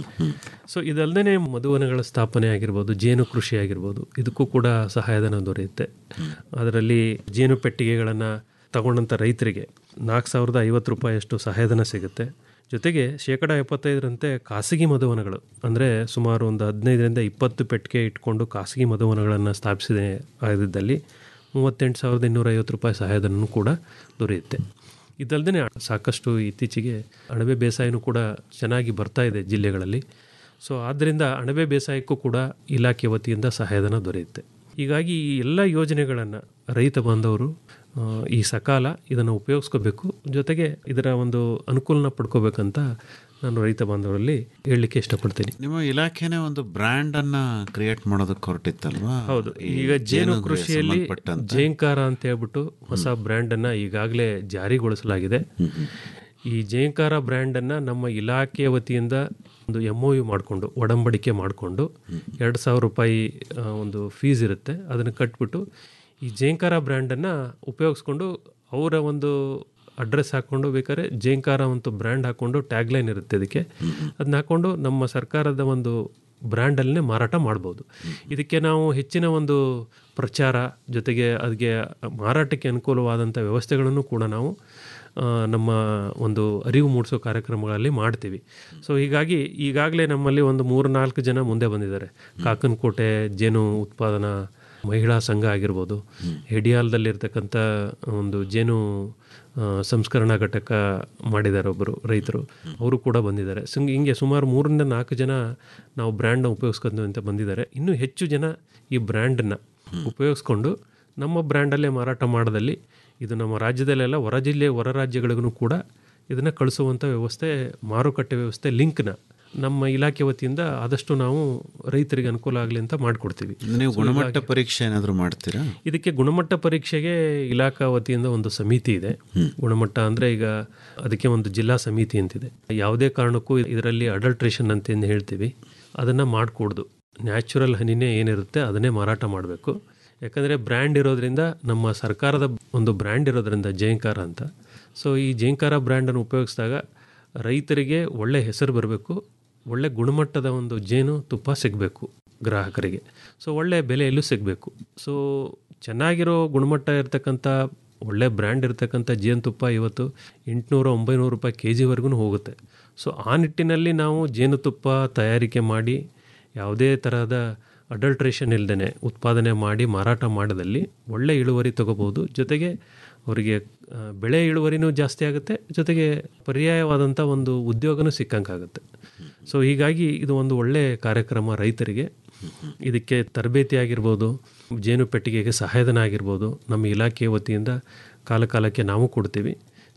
ಸೊ ಇದಲ್ಲದೆ ಮಧುವನಗಳ ಸ್ಥಾಪನೆ ಆಗಿರ್ಬೋದು ಜೇನು ಕೃಷಿ ಆಗಿರ್ಬೋದು ಇದಕ್ಕೂ ಕೂಡ ಸಹಾಯಧನ ದೊರೆಯುತ್ತೆ ಅದರಲ್ಲಿ ಜೇನು ಪೆಟ್ಟಿಗೆಗಳನ್ನು ತಗೊಂಡಂಥ ರೈತರಿಗೆ ನಾಲ್ಕು ಸಾವಿರದ ಐವತ್ತು ರೂಪಾಯಿಯಷ್ಟು ಸಹಾಯಧನ ಸಿಗುತ್ತೆ ಜೊತೆಗೆ ಶೇಕಡ ಎಪ್ಪತ್ತೈದರಂತೆ ಖಾಸಗಿ ಮಧುವನಗಳು ಅಂದರೆ ಸುಮಾರು ಒಂದು ಹದಿನೈದರಿಂದ ಇಪ್ಪತ್ತು ಪೆಟ್ಟಿಗೆ ಇಟ್ಕೊಂಡು ಖಾಸಗಿ ಮಧುವನಗಳನ್ನು ಸ್ಥಾಪಿಸಿದೆ ಆಗಿದ್ದಲ್ಲಿ ಮೂವತ್ತೆಂಟು ಸಾವಿರದ ಇನ್ನೂರ ಐವತ್ತು ರೂಪಾಯಿ ಸಹಾಯಧನೂ ಕೂಡ ದೊರೆಯುತ್ತೆ ಇದಲ್ಲದೆ ಸಾಕಷ್ಟು ಇತ್ತೀಚೆಗೆ ಅಣಬೆ ಬೇಸಾಯನೂ ಕೂಡ ಚೆನ್ನಾಗಿ ಬರ್ತಾ ಇದೆ ಜಿಲ್ಲೆಗಳಲ್ಲಿ ಸೊ ಆದ್ದರಿಂದ ಅಣಬೆ ಬೇಸಾಯಕ್ಕೂ ಕೂಡ ಇಲಾಖೆ ವತಿಯಿಂದ ಸಹಾಯಧನ ದೊರೆಯುತ್ತೆ ಹೀಗಾಗಿ ಈ ಎಲ್ಲ ಯೋಜನೆಗಳನ್ನು ರೈತ ಬಾಂಧವರು ಆ, ಈ ಸಕಾಲ ಇದನ್ನು ಉಪಯೋಗಿಸ್ಕೋಬೇಕು ಜೊತೆಗೆ ಇದರ ಒಂದು ಅನುಕೂಲನ ಪಡ್ಕೋಬೇಕಂತ ನಾನು ರೈತ ಬಾಂಧವರಲ್ಲಿ ಹೇಳಲಿಕ್ಕೆ ಇಷ್ಟಪಡ್ತೀನಿ ನಿಮ್ಮ ಇಲಾಖೆನೇ ಒಂದು ಬ್ರ್ಯಾಂಡ್ ಅನ್ನ ಕ್ರಿಯೇಟ್ ಮಾಡೋದಕ್ಕೆ ಹೊರಟಿತ್ತಲ್ವಾ ಹೌದು ಈ ಈಗ ಜೇನು ಜೇನುಗೆ ಕೃಷಿಯಲ್ಲಿ ಸಂಬಂಧಪಟ್ಟಂತೆ. ಜೇಂಕಾರ ಅಂತ ಹೇಳ್ಬಿಟ್ಟು ಹೊಸ ಬ್ರ್ಯಾಂಡನ್ನು ಈಗಾಗಲೇ ಜಾರಿಗೊಳಿಸಲಾಗಿದೆ ಈ ಜೇಂಕಾರ ಬ್ರ್ಯಾಂಡನ್ನು ನಮ್ಮ ಇಲಾಖೆಯ ವತಿಯಿಂದ ಒಂದು ಎಮ್ ಒ ಯು ಮಾಡಿಕೊಂಡು ಒಡಂಬಡಿಕೆ ಮಾಡಿಕೊಂಡು ಎರಡು ಸಾವಿರ ರೂಪಾಯಿ ಆ, ಒಂದು ಫೀಸ್ ಇರುತ್ತೆ ಅದನ್ನು ಕಟ್ಬಿಟ್ಟು ಈ ಜೇಂಕಾರ ಬ್ರ್ಯಾಂಡನ್ನು ಉಪಯೋಗಿಸ್ಕೊಂಡು ಅವರ ಒಂದು ಅಡ್ರೆಸ್ ಹಾಕ್ಕೊಂಡು ಬೇಕಾದ್ರೆ ಜೇಂಕಾರ ಒಂದು ಬ್ರ್ಯಾಂಡ್ ಹಾಕ್ಕೊಂಡು ಟ್ಯಾಗ್ಲೈನ್ ಇರುತ್ತೆ ಅದಕ್ಕೆ ಅದನ್ನ ಹಾಕ್ಕೊಂಡು ನಮ್ಮ ಸರ್ಕಾರದ ಒಂದು ಬ್ರ್ಯಾಂಡಲ್ಲೇ ಮಾರಾಟ ಮಾಡ್ಬೋದು ಇದಕ್ಕೆ ನಾವು ಹೆಚ್ಚಿನ ಒಂದು ಪ್ರಚಾರ ಜೊತೆಗೆ ಅದಕ್ಕೆ ಮಾರಾಟಕ್ಕೆ ಅನುಕೂಲವಾದಂಥ ವ್ಯವಸ್ಥೆಗಳನ್ನು ಕೂಡ ನಾವು ಆ, ನಮ್ಮ ಒಂದು ಅರಿವು ಮೂಡಿಸೋ ಕಾರ್ಯಕ್ರಮಗಳಲ್ಲಿ ಮಾಡ್ತೀವಿ ಸೊ ಹೀಗಾಗಿ ಈಗಾಗಲೇ ನಮ್ಮಲ್ಲಿ ಒಂದು ಮೂರು ನಾಲ್ಕು ಜನ ಮುಂದೆ ಬಂದಿದ್ದಾರೆ ಕಾಕನಕೋಟೆ ಜೇನು ಉತ್ಪಾದನಾ ಮಹಿಳಾ ಸಂಘ ಆಗಿರ್ಬೋದು ಹೆಡಿಯಾಲ್ದಲ್ಲಿರ್ತಕ್ಕಂಥ ಒಂದು ಜೇನು ಆ, ಸಂಸ್ಕರಣಾ ಘಟಕ ಮಾಡಿದ್ದಾರೆ ಒಬ್ಬರು ರೈತರು ಅವರು ಕೂಡ ಬಂದಿದ್ದಾರೆ ಸಂಗ್ ಹಿಂಗೆ ಸುಮಾರು ಮೂರರಿಂದ ನಾಲ್ಕು ಜನ ನಾವು ಬ್ರ್ಯಾಂಡ್ನ ಉಪಯೋಗಿಸ್ಕೊಂಡು ಅಂತ ಬಂದಿದ್ದಾರೆ ಇನ್ನೂ ಹೆಚ್ಚು ಜನ ಈ ಬ್ರ್ಯಾಂಡನ್ನು ಉಪಯೋಗಿಸ್ಕೊಂಡು ನಮ್ಮ ಬ್ರ್ಯಾಂಡಲ್ಲೇ ಮಾರಾಟ ಮಾಡೋದಲ್ಲಿ ಇದು ನಮ್ಮ ರಾಜ್ಯದಲ್ಲೆಲ್ಲ ಹೊರ ಜಿಲ್ಲೆ ಹೊರ ರಾಜ್ಯಗಳಿಗೂ ಕೂಡ ಇದನ್ನು ಕಳಿಸುವಂಥ ವ್ಯವಸ್ಥೆ ಮಾರುಕಟ್ಟೆ ವ್ಯವಸ್ಥೆ ಲಿಂಕ್ನ ನಮ್ಮ ಇಲಾಖೆ ವತಿಯಿಂದ ಆದಷ್ಟು ನಾವು ರೈತರಿಗೆ ಅನುಕೂಲ ಆಗಲಿ ಅಂತ ಮಾಡಿಕೊಡ್ತೀವಿ ನೀವು So ಗುಣಮಟ್ಟ ಹೀಗಾಗಿ- ಪರೀಕ್ಷೆ ಏನಾದರೂ ಮಾಡ್ತೀರಾ ಇದಕ್ಕೆ ಗುಣಮಟ್ಟ ಪರೀಕ್ಷೆಗೆ ಇಲಾಖಾ ವತಿಯಿಂದ ಒಂದು ಸಮಿತಿ ಇದೆ ಗುಣಮಟ್ಟ ಅಂದರೆ ಈಗ ಅದಕ್ಕೆ ಒಂದು ಜಿಲ್ಲಾ ಸಮಿತಿ ಅಂತಿದೆ ಯಾವುದೇ ಕಾರಣಕ್ಕೂ ಇದರಲ್ಲಿ ಅಡಲ್ಟ್ರೇಷನ್ ಅಂತ ಏನು ಹೇಳ್ತೀವಿ ಅದನ್ನು ಮಾಡಿಕೊಡ್ದು ನ್ಯಾಚುರಲ್ ಹನಿನೇ ಏನಿರುತ್ತೆ ಅದನ್ನೇ ಮಾರಾಟ ಮಾಡಬೇಕು ಯಾಕಂದರೆ ಬ್ರ್ಯಾಂಡ್ ಇರೋದ್ರಿಂದ ನಮ್ಮ ಸರ್ಕಾರದ ಒಂದು ಬ್ರ್ಯಾಂಡ್ ಇರೋದ್ರಿಂದ ಜಯಂಕಾರ ಅಂತ ಸೊ ಈ ಜಯಂಕಾರ ಬ್ರ್ಯಾಂಡನ್ನು ಉಪಯೋಗಿಸಿದಾಗ ರೈತರಿಗೆ ಒಳ್ಳೆ ಹೆಸರು ಬರಬೇಕು ಒಳ್ಳೆ ಗುಣಮಟ್ಟದ ಒಂದು ಜೇನು ತುಪ್ಪ ಸಿಗಬೇಕು ಗ್ರಾಹಕರಿಗೆ ಸೊ ಒಳ್ಳೆ ಬೆಲೆಯಲ್ಲೂ ಸಿಗಬೇಕು ಸೊ ಚೆನ್ನಾಗಿರೋ ಗುಣಮಟ್ಟ ಇರತಕ್ಕಂಥ ಒಳ್ಳೆ ಬ್ರ್ಯಾಂಡ್ ಇರತಕ್ಕಂಥ ಜೇನುತುಪ್ಪ ಇವತ್ತು ಎಂಟುನೂರು ಒಂಬೈನೂರು ರೂಪಾಯಿ ಕೆ ಜಿವರೆಗೂ ಹೋಗುತ್ತೆ ಸೊ ಆ ನಿಟ್ಟಿನಲ್ಲಿ ನಾವು ಜೇನುತುಪ್ಪ ತಯಾರಿಕೆ ಮಾಡಿ ಯಾವುದೇ ತರಹದ ಅಡಲ್ಟ್ರೇಷನ್ ಇಲ್ಲದೇ ಉತ್ಪಾದನೆ ಮಾಡಿ ಮಾರಾಟ ಮಾಡೋದಲ್ಲಿ ಒಳ್ಳೆ ಇಳುವರಿ ತಗೋಬೋದು ಜೊತೆಗೆ ಅವರಿಗೆ ಆ, ಬೆಳೆ ಇಳುವರಿನೂ ಜಾಸ್ತಿ ಆಗುತ್ತೆ ಜೊತೆಗೆ ಪರ್ಯಾಯವಾದಂಥ ಒಂದು ಉದ್ಯೋಗನೂ ಸಿಕ್ಕಂಗಾಗುತ್ತೆ ಸೊ ಹೀಗಾಗಿ ಇದು ಒಂದು ಒಳ್ಳೆ ಕಾರ್ಯಕ್ರಮ ರೈತರಿಗೆ ಇದಕ್ಕೆ ತರಬೇತಿ ಆಗಿರ್ಬೋದು ಜೇನು ಪೆಟ್ಟಿಗೆಗೆ ಸಹಾಯಧನ ಆಗಿರ್ಬೋದು ನಮ್ಮ ಇಲಾಖೆ ವತಿಯಿಂದ ಕಾಲ ಕಾಲಕ್ಕೆ ನಾವು ಕೊಡ್ತೀವಿ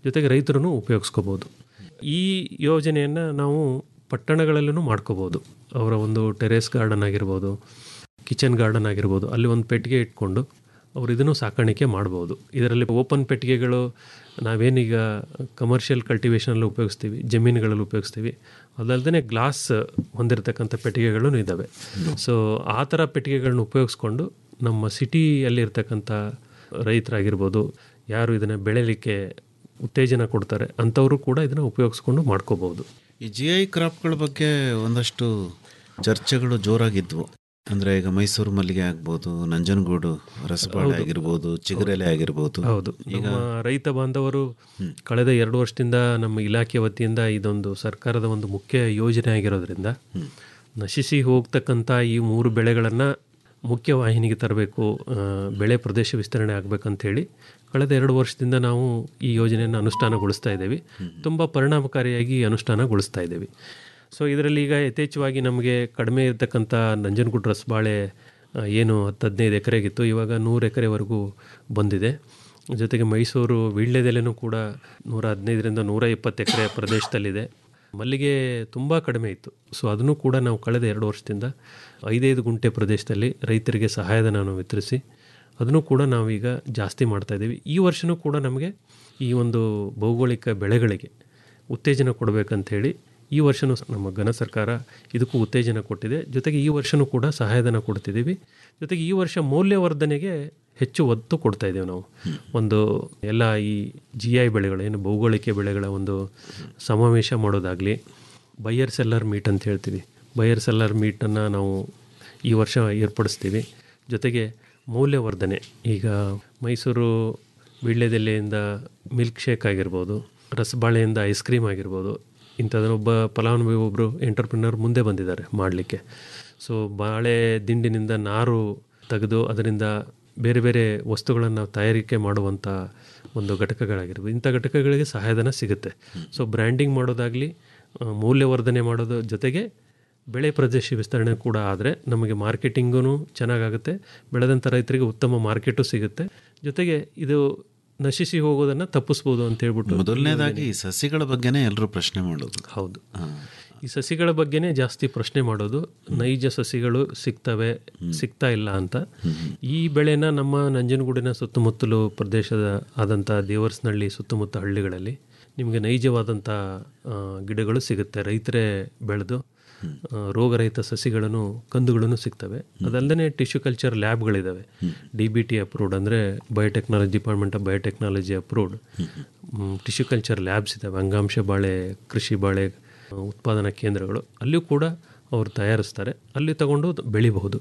ಜೊತೆಗೆ ರೈತರು ಉಪಯೋಗಿಸ್ಕೋಬೋದು ಈ ಯೋಜನೆಯನ್ನು ನಾವು ಪಟ್ಟಣಗಳಲ್ಲೂ ಮಾಡ್ಕೋಬೋದು ಅವರ ಒಂದು ಟೆರೇಸ್ ಗಾರ್ಡನ್ ಆಗಿರ್ಬೋದು ಕಿಚನ್ ಗಾರ್ಡನ್ ಆಗಿರ್ಬೋದು ಅಲ್ಲಿ ಒಂದು ಪೆಟ್ಟಿಗೆ ಇಟ್ಕೊಂಡು ಅವರು ಇದನ್ನು ಸಾಕಾಣಿಕೆ ಮಾಡ್ಬೋದು ಇದರಲ್ಲಿ ಓಪನ್ ಪೆಟ್ಟಿಗೆಗಳು ನಾವೇನೀಗ ಕಮರ್ಷಿಯಲ್ ಕಲ್ಟಿವೇಷನಲ್ಲಿ ಉಪಯೋಗಿಸ್ತೀವಿ ಜಮೀನುಗಳಲ್ಲಿ ಉಪಯೋಗಿಸ್ತೀವಿ ಅದಲ್ಲದೆ ಗ್ಲಾಸ್ ಹೊಂದಿರತಕ್ಕಂಥ ಪೆಟ್ಟಿಗೆಗಳೂ ಇದ್ದಾವೆ ಸೊ ಆ ಥರ ಪೆಟ್ಟಿಗೆಗಳನ್ನ ಉಪಯೋಗಿಸ್ಕೊಂಡು ನಮ್ಮ ಸಿಟಿಯಲ್ಲಿರ್ತಕ್ಕಂಥ ರೈತರಾಗಿರ್ಬೋದು ಯಾರು ಇದನ್ನು ಬೆಳೆಯಲಿಕ್ಕೆ ಉತ್ತೇಜನ ಕೊಡ್ತಾರೆ ಅಂಥವರು ಕೂಡ ಇದನ್ನು ಉಪಯೋಗಿಸ್ಕೊಂಡು ಮಾಡ್ಕೋಬೋದು ಈ ಜಿ ಐ ಕ್ರಾಪ್ಗಳ ಬಗ್ಗೆ ಒಂದಷ್ಟು ಚರ್ಚೆಗಳು ಜೋರಾಗಿದ್ವು ಅಂದರೆ ಈಗ ಮೈಸೂರು ಮಲ್ಲಿಗೆ ಆಗ್ಬೋದು ನಂಜನಗೂಡು ರಸಬಾಳೆ ಆಗಿರ್ಬೋದು ಚಿಗುರೆಲೆ ಆಗಿರ್ಬೋದು ಹೌದು ನಮ್ಮ ರೈತ ಬಾಂಧವರು ಕಳೆದ ಎರಡು ವರ್ಷದಿಂದ ನಮ್ಮ ಇಲಾಖೆ ವತಿಯಿಂದ ಇದೊಂದು ಸರ್ಕಾರದ ಒಂದು ಮುಖ್ಯ ಯೋಜನೆ ಆಗಿರೋದ್ರಿಂದ ನಶಿಸಿ ಹೋಗ್ತಕ್ಕಂಥ ಈ ಮೂರು ಬೆಳೆಗಳನ್ನು ಮುಖ್ಯ ವಾಹಿನಿಗೆ ತರಬೇಕು ಆ, ಬೆಳೆ ಪ್ರದೇಶ ವಿಸ್ತರಣೆ ಆಗಬೇಕಂತೇಳಿ ಕಳೆದ ಎರಡು ವರ್ಷದಿಂದ ನಾವು ಈ ಯೋಜನೆಯನ್ನು ಅನುಷ್ಠಾನಗೊಳಿಸ್ತಾ ಇದ್ದೀವಿ ತುಂಬ ಪರಿಣಾಮಕಾರಿಯಾಗಿ ಅನುಷ್ಠಾನಗೊಳಿಸ್ತಾ ಇದ್ದೀವಿ ಸೊ ಇದರಲ್ಲಿ ಈಗ ಯಥೇಚ್ಛವಾಗಿ ನಮಗೆ ಕಡಿಮೆ ಇರತಕ್ಕಂಥ ನಂಜನಗೂಡು ರಸಬಾಳೆ ಆ, ಏನು ಹತ್ತು ಹದಿನೈದು ಎಕರೆಗಿತ್ತು ಇವಾಗ ನೂರು ಎಕರೆವರೆಗೂ ಬಂದಿದೆ ಜೊತೆಗೆ ಮೈಸೂರು ವೀಳ್ಯದೆಲೆನೂ ಕೂಡ ನೂರ ಹದಿನೈದರಿಂದ ನೂರ ಇಪ್ಪತ್ತು ಎಕರೆ ಪ್ರದೇಶದಲ್ಲಿದೆ ಮಲ್ಲಿಗೆ ತುಂಬ ಕಡಿಮೆ ಇತ್ತು ಸೊ ಅದನ್ನು ಕೂಡ ನಾವು ಕಳೆದ ಎರಡು ವರ್ಷದಿಂದ ಐದೈದು ಗುಂಟೆ ಪ್ರದೇಶದಲ್ಲಿ ರೈತರಿಗೆ ಸಹಾಯಧನವನ್ನು ವಿತರಿಸಿ ಅದನ್ನು ಕೂಡ ನಾವೀಗ ಜಾಸ್ತಿ ಮಾಡ್ತಾ ಇದ್ದೀವಿ ಈ ವರ್ಷವೂ ಕೂಡ ನಮಗೆ ಈ ಒಂದು ಭೌಗೋಳಿಕ ಬೆಳೆಗಳಿಗೆ ಉತ್ತೇಜನ ಕೊಡಬೇಕಂಥೇಳಿ ಈ ವರ್ಷವೂ ಸ- ನಮ್ಮ ಘನ ಸರ್ಕಾರ ಇದಕ್ಕೂ ಉತ್ತೇಜನ ಕೊಟ್ಟಿದೆ ಜೊತೆಗೆ ಈ ವರ್ಷವೂ ಕೂಡ ಸಹಾಯಧನ ಕೊಡ್ತಿದ್ದೀವಿ ಜೊತೆಗೆ ಈ ವರ್ಷ ಮೌಲ್ಯವರ್ಧನೆಗೆ ಹೆಚ್ಚು ಒತ್ತು ಕೊಡ್ತಾ ಇದ್ದೇವೆ ನಾವು ಒಂದು ಎಲ್ಲ ಈ ಜಿ ಐ ಬೆಳೆಗಳು ಏನು ಭೌಗೋಳಿಕ ಬೆಳೆಗಳ ಒಂದು ಸಮಾವೇಶ ಮಾಡೋದಾಗಲಿ ಬೈಯರ್ ಸೆಲ್ಲರ್ ಮೀಟ್ ಅಂತ ಹೇಳ್ತೀವಿ ಬೈಯರ್ ಸೆಲ್ಲರ್ ಮೀಟನ್ನು ನಾವು ಈ ವರ್ಷ ಏರ್ಪಡಿಸ್ತೀವಿ ಜೊತೆಗೆ ಮೌಲ್ಯವರ್ಧನೆ ಈಗ ಮೈಸೂರು ವೀಳ್ಯದೆಲೆಯಿಂದ ಮಿಲ್ಕ್ ಶೇಕ್ ಆಗಿರ್ಬೋದು ರಸಬಾಳೆಯಿಂದ ಐಸ್ ಕ್ರೀಮ್ ಆಗಿರ್ಬೋದು ಇಂಥದನ್ನೊಬ್ಬ ಫಲಾನುಭವಿ ಒಬ್ಬರು ಎಂಟರ್ಪ್ರಿನರ್ ಮುಂದೆ ಬಂದಿದ್ದಾರೆ ಮಾಡಲಿಕ್ಕೆ ಸೊ ಬಾಳೆ ದಿಂಡಿನಿಂದ ನಾರು ತೆಗೆದು ಅದರಿಂದ ಬೇರೆ ಬೇರೆ ವಸ್ತುಗಳನ್ನು ನಾವು ತಯಾರಿಕೆ ಮಾಡುವಂಥ ಒಂದು ಘಟಕಗಳಾಗಿರ್ಬೋದು ಇಂಥ ಘಟಕಗಳಿಗೆ ಸಹಾಯಧನ ಸಿಗುತ್ತೆ ಸೊ ಬ್ರ್ಯಾಂಡಿಂಗ್ ಮಾಡೋದಾಗಲಿ ಆ, ಮೌಲ್ಯವರ್ಧನೆ ಮಾಡೋದ್ರ ಜೊತೆಗೆ ಬೆಳೆ ಪ್ರದೇಶ ವಿಸ್ತರಣೆ ಕೂಡ ಆದರೆ ನಮಗೆ ಮಾರ್ಕೆಟಿಂಗೂ ಚೆನ್ನಾಗಾಗುತ್ತೆ ಬೆಳೆದಂಥ ರೈತರಿಗೆ ಉತ್ತಮ ಮಾರ್ಕೆಟು ಸಿಗುತ್ತೆ ಜೊತೆಗೆ ಇದು ನಶಿಸಿ ಹೋಗೋದನ್ನು ತಪ್ಪಿಸ್ಬೋದು ಅಂತ ಹೇಳ್ಬಿಟ್ಟು ಮೊದಲನೇದಾಗಿ ಈ ಸಸಿಗಳ ಬಗ್ಗೆನೇ ಎಲ್ಲರೂ ಪ್ರಶ್ನೆ ಮಾಡೋದು ಹೌದು ಈ ಸಸಿಗಳ ಬಗ್ಗೆನೇ ಜಾಸ್ತಿ ಪ್ರಶ್ನೆ ಮಾಡೋದು ನೈಜ ಸಸಿಗಳು ಸಿಗ್ತವೆ ಸಿಗ್ತಾ ಇಲ್ಲ ಅಂತ ಈ ಬೆಳೆನ ನಮ್ಮ ನಂಜನಗೂಡಿನ ಸುತ್ತಮುತ್ತಲು ಪ್ರದೇಶದ ಆದಂಥ ದೇವರ್ಸ್ನಹಳ್ಳಿ ಸುತ್ತಮುತ್ತ ಹಳ್ಳಿಗಳಲ್ಲಿ ನಿಮಗೆ ನೈಜವಾದಂಥ ಆ, ಗಿಡಗಳು ಸಿಗುತ್ತೆ ರೈತರೇ ಬೆಳೆದು ಆ, ರೋಗರಹಿತ ಸಸಿಗಳನ್ನು ಕಂದುಗಳನ್ನು ಸಿಗ್ತವೆ ಅದಲ್ಲದೆ ಟಿಶ್ಯೂ ಕಲ್ಚರ್ ಲ್ಯಾಬ್ಗಳಿದ್ದಾವೆ ಡಿ ಬಿ ಟಿ ಅಪ್ರೂವ್ಡ್ ಅಂದರೆ biotechnology department of biotechnology approved tissue culture labs ಇದ್ದಾವೆ ಅಂಗಾಂಶ ಬಾಳೆ ಕೃಷಿ ಬಾಳೆ ಆ, ಉತ್ಪಾದನಾ ಕೇಂದ್ರಗಳು ಅಲ್ಲಿಯೂ ಕೂಡ ಅವರು ತಯಾರಿಸ್ತಾರೆ ಅಲ್ಲಿ ತಗೊಂಡು ಬೆಳಿಬಹುದು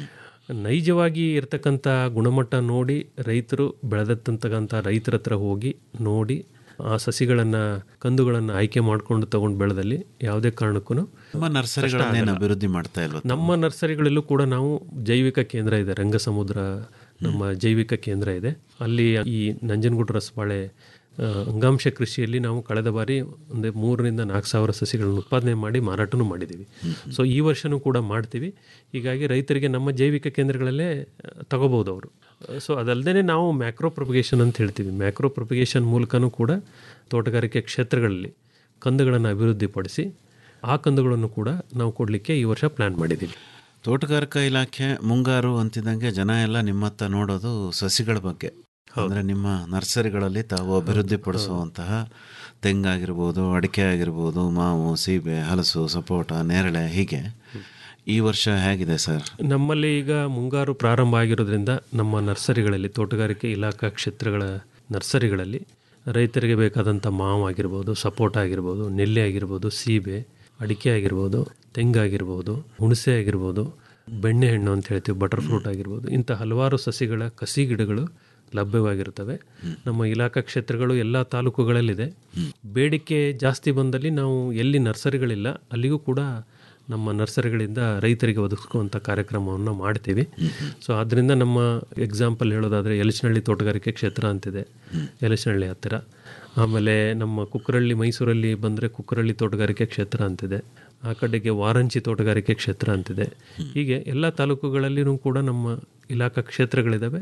ನೈಜವಾಗಿ ಇರ್ತಕ್ಕಂಥ ಗುಣಮಟ್ಟ ನೋಡಿ ರೈತರು ಬೆಳೆದತ್ತಂತಕ್ಕಂಥ ರೈತರ ಹತ್ರ ಹೋಗಿ ನೋಡಿ ಆ ಸಸಿಗಳನ್ನು ಕಂದುಗಳನ್ನು ಆಯ್ಕೆ ಮಾಡ್ಕೊಂಡು ತಗೊಂಡು ಬೆಳೆದಲ್ಲಿ ಯಾವುದೇ ಕಾರಣಕ್ಕೂ ನಮ್ಮ ನರ್ಸರಿಗಳನ್ನೇನು ಅಭಿವೃದ್ಧಿ ಮಾಡ್ತಾ ಇಲ್ವ ನಮ್ಮ ನರ್ಸರಿಗಳಲ್ಲೂ ಕೂಡ ನಾವು ಜೈವಿಕ ಕೇಂದ್ರ ಇದೆ ರಂಗಸಮುದ್ರ ನಮ್ಮ ಜೈವಿಕ ಕೇಂದ್ರ ಇದೆ ಅಲ್ಲಿ ಈ ನಂಜನಗೂಡು ರಸಬಾಳೆ ಆ, ಅಂಗಾಂಶ ಕೃಷಿಯಲ್ಲಿ ನಾವು ಕಳೆದ ಬಾರಿ ಒಂದು ಮೂರರಿಂದ ನಾಲ್ಕು ಸಾವಿರ ಸಸಿಗಳನ್ನು ಉತ್ಪಾದನೆ ಮಾಡಿ ಮಾರಾಟನೂ ಮಾಡಿದ್ದೀವಿ ಸೊ ಈ ವರ್ಷನೂ ಕೂಡ ಮಾಡ್ತೀವಿ ಹೀಗಾಗಿ ರೈತರಿಗೆ ನಮ್ಮ ಜೈವಿಕ ಕೇಂದ್ರಗಳಲ್ಲೇ ಆ, ತಗೋಬೋದು ಅವರು ಸೊ ಅದಲ್ಲದೆ ನಾವು ಮ್ಯಾಕ್ರೋ ಪ್ರೊಪಗೇಷನ್ ಅಂತ ಹೇಳ್ತೀವಿ ಮ್ಯಾಕ್ರೋ ಪ್ರೊಪಗೇಷನ್ ಮೂಲಕನೂ ಕೂಡ ತೋಟಗಾರಿಕೆ ಕ್ಷೇತ್ರಗಳಲ್ಲಿ ಕಂದುಗಳನ್ನು ಅಭಿವೃದ್ಧಿಪಡಿಸಿ ಆ ಕಂದುಗಳನ್ನು ಕೂಡ ನಾವು ಕೊಡಲಿಕ್ಕೆ ಈ ವರ್ಷ ಪ್ಲ್ಯಾನ್ ಮಾಡಿದ್ದೀವಿ ತೋಟಗಾರಿಕಾ ಇಲಾಖೆ ಮುಂಗಾರು ಅಂತಿದ್ದಂಗೆ ಜನ ಎಲ್ಲ ನಿಮ್ಮತ್ತ ನೋಡೋದು ಸಸಿಗಳ ಬಗ್ಗೆ ಅಂದರೆ ನಿಮ್ಮ ನರ್ಸರಿಗಳಲ್ಲಿ ತಾವು ಅಭಿವೃದ್ಧಿಪಡಿಸುವಂತಹ ತೆಂಗಾಗಿರ್ಬೋದು ಅಡಿಕೆ ಆಗಿರ್ಬೋದು ಮಾವು ಸೀಬೆ ಹಲಸು ಸಪೋಟ ನೇರಳೆ ಹೀಗೆ ಈ ವರ್ಷ ಹೇಗಿದೆ ಸರ್ ನಮ್ಮಲ್ಲಿ ಈಗ ಮುಂಗಾರು ಪ್ರಾರಂಭ ಆಗಿರೋದ್ರಿಂದ ನಮ್ಮ ನರ್ಸರಿಗಳಲ್ಲಿ ತೋಟಗಾರಿಕೆ ಇಲಾಖಾ ಕ್ಷೇತ್ರಗಳ ನರ್ಸರಿಗಳಲ್ಲಿ ರೈತರಿಗೆ ಬೇಕಾದಂಥ ಮಾವು ಆಗಿರ್ಬೋದು ಸಪೋಟ ಆಗಿರ್ಬೋದು ನೆಲ್ಲಿ ಆಗಿರ್ಬೋದು ಸೀಬೆ ಅಡಿಕೆ ಆಗಿರ್ಬೋದು ತೆಂಗಾಗಿರ್ಬೋದು ಹುಣಸೆ ಆಗಿರ್ಬೋದು ಬೆಣ್ಣೆಹಣ್ಣು ಅಂತ ಹೇಳ್ತೀವಿ ಬಟರ್ ಫ್ರೂಟ್ ಆಗಿರ್ಬೋದು ಇಂಥ ಹಲವಾರು ಸಸಿಗಳ ಕಸಿ ಗಿಡಗಳು ಲಭ್ಯವಾಗಿರ್ತವೆ ನಮ್ಮ ಇಲಾಖಾ ಕ್ಷೇತ್ರಗಳು ಎಲ್ಲ ತಾಲೂಕುಗಳಲ್ಲಿದೆ ಬೇಡಿಕೆ ಜಾಸ್ತಿ ಬಂದಲ್ಲಿ ನಾವು ಎಲ್ಲಿ ನರ್ಸರಿಗಳಿಲ್ಲ ಅಲ್ಲಿಗೂ ಕೂಡ ನಮ್ಮ ನರ್ಸರಿಗಳಿಂದ ರೈತರಿಗೆ ಒದಗಿಸುವಂಥ ಕಾರ್ಯಕ್ರಮವನ್ನು ಮಾಡ್ತೀವಿ ಸೊ ಆದ್ದರಿಂದ ನಮ್ಮ ಎಕ್ಸಾಂಪಲ್ ಹೇಳೋದಾದರೆ ಯಲಚನಹಳ್ಳಿ ತೋಟಗಾರಿಕೆ ಕ್ಷೇತ್ರ ಅಂತಿದೆ ಯಲಚನಹಳ್ಳಿ ಹತ್ತಿರ ಆಮೇಲೆ ನಮ್ಮ ಕುಕ್ಕರಳ್ಳಿ ಮೈಸೂರಲ್ಲಿ ಬಂದರೆ ಕುಕ್ಕರಳ್ಳಿ ತೋಟಗಾರಿಕೆ ಕ್ಷೇತ್ರ ಅಂತಿದೆ ಆ ಕಡೆಗೆ ವಾರಂಚಿ ತೋಟಗಾರಿಕೆ ಕ್ಷೇತ್ರ ಅಂತಿದೆ ಹೀಗೆ ಎಲ್ಲ ತಾಲೂಕುಗಳಲ್ಲಿಯೂ ಕೂಡ ನಮ್ಮ ಇಲಾಖಾ ಕ್ಷೇತ್ರಗಳಿದ್ದಾವೆ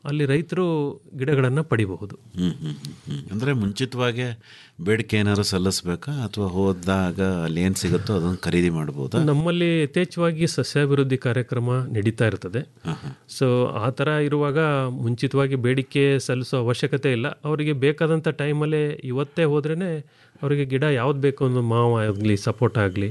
ಅಲ್ಲಿ ರೈತರು ಗಿಡಗಳನ್ನು ಪಡಿಬಹುದು ಹ್ಮ್ ಹ್ಮ್ ಹ್ಮ್ ಹ್ಮ್. ಅಂದ್ರೆ ಮುಂಚಿತವಾಗೇ ಬೇಡಿಕೆ ಏನಾದ್ರು ಸಲ್ಲಿಸ್ಬೇಕಾ ಅಥವಾ ಹೋದಾಗ ಅಲ್ಲಿ ಏನು ಸಿಗುತ್ತೋ ಅದನ್ನು ಖರೀದಿ ಮಾಡ್ಬೋದಾ ನಮ್ಮಲ್ಲಿ ಯಥೇಚ್ಛವಾಗಿ ಸಸ್ಯಾಭಿವೃದ್ಧಿ ಕಾರ್ಯಕ್ರಮ ನಡೀತಾ ಇರ್ತದೆ ಸೊ ಆ ಥರ ಇರುವಾಗ ಮುಂಚಿತವಾಗಿ ಬೇಡಿಕೆ ಸಲ್ಲಿಸೋ ಅವಶ್ಯಕತೆ ಇಲ್ಲ ಅವರಿಗೆ ಬೇಕಾದಂಥ ಟೈಮಲ್ಲೇ ಇವತ್ತೇ ಹೋದ್ರೇ ಅವರಿಗೆ ಗಿಡ ಯಾವ್ದು ಬೇಕು ಒಂದು ಮಾವು ಆಗಲಿ ಸಪೋಟ ಆಗಲಿ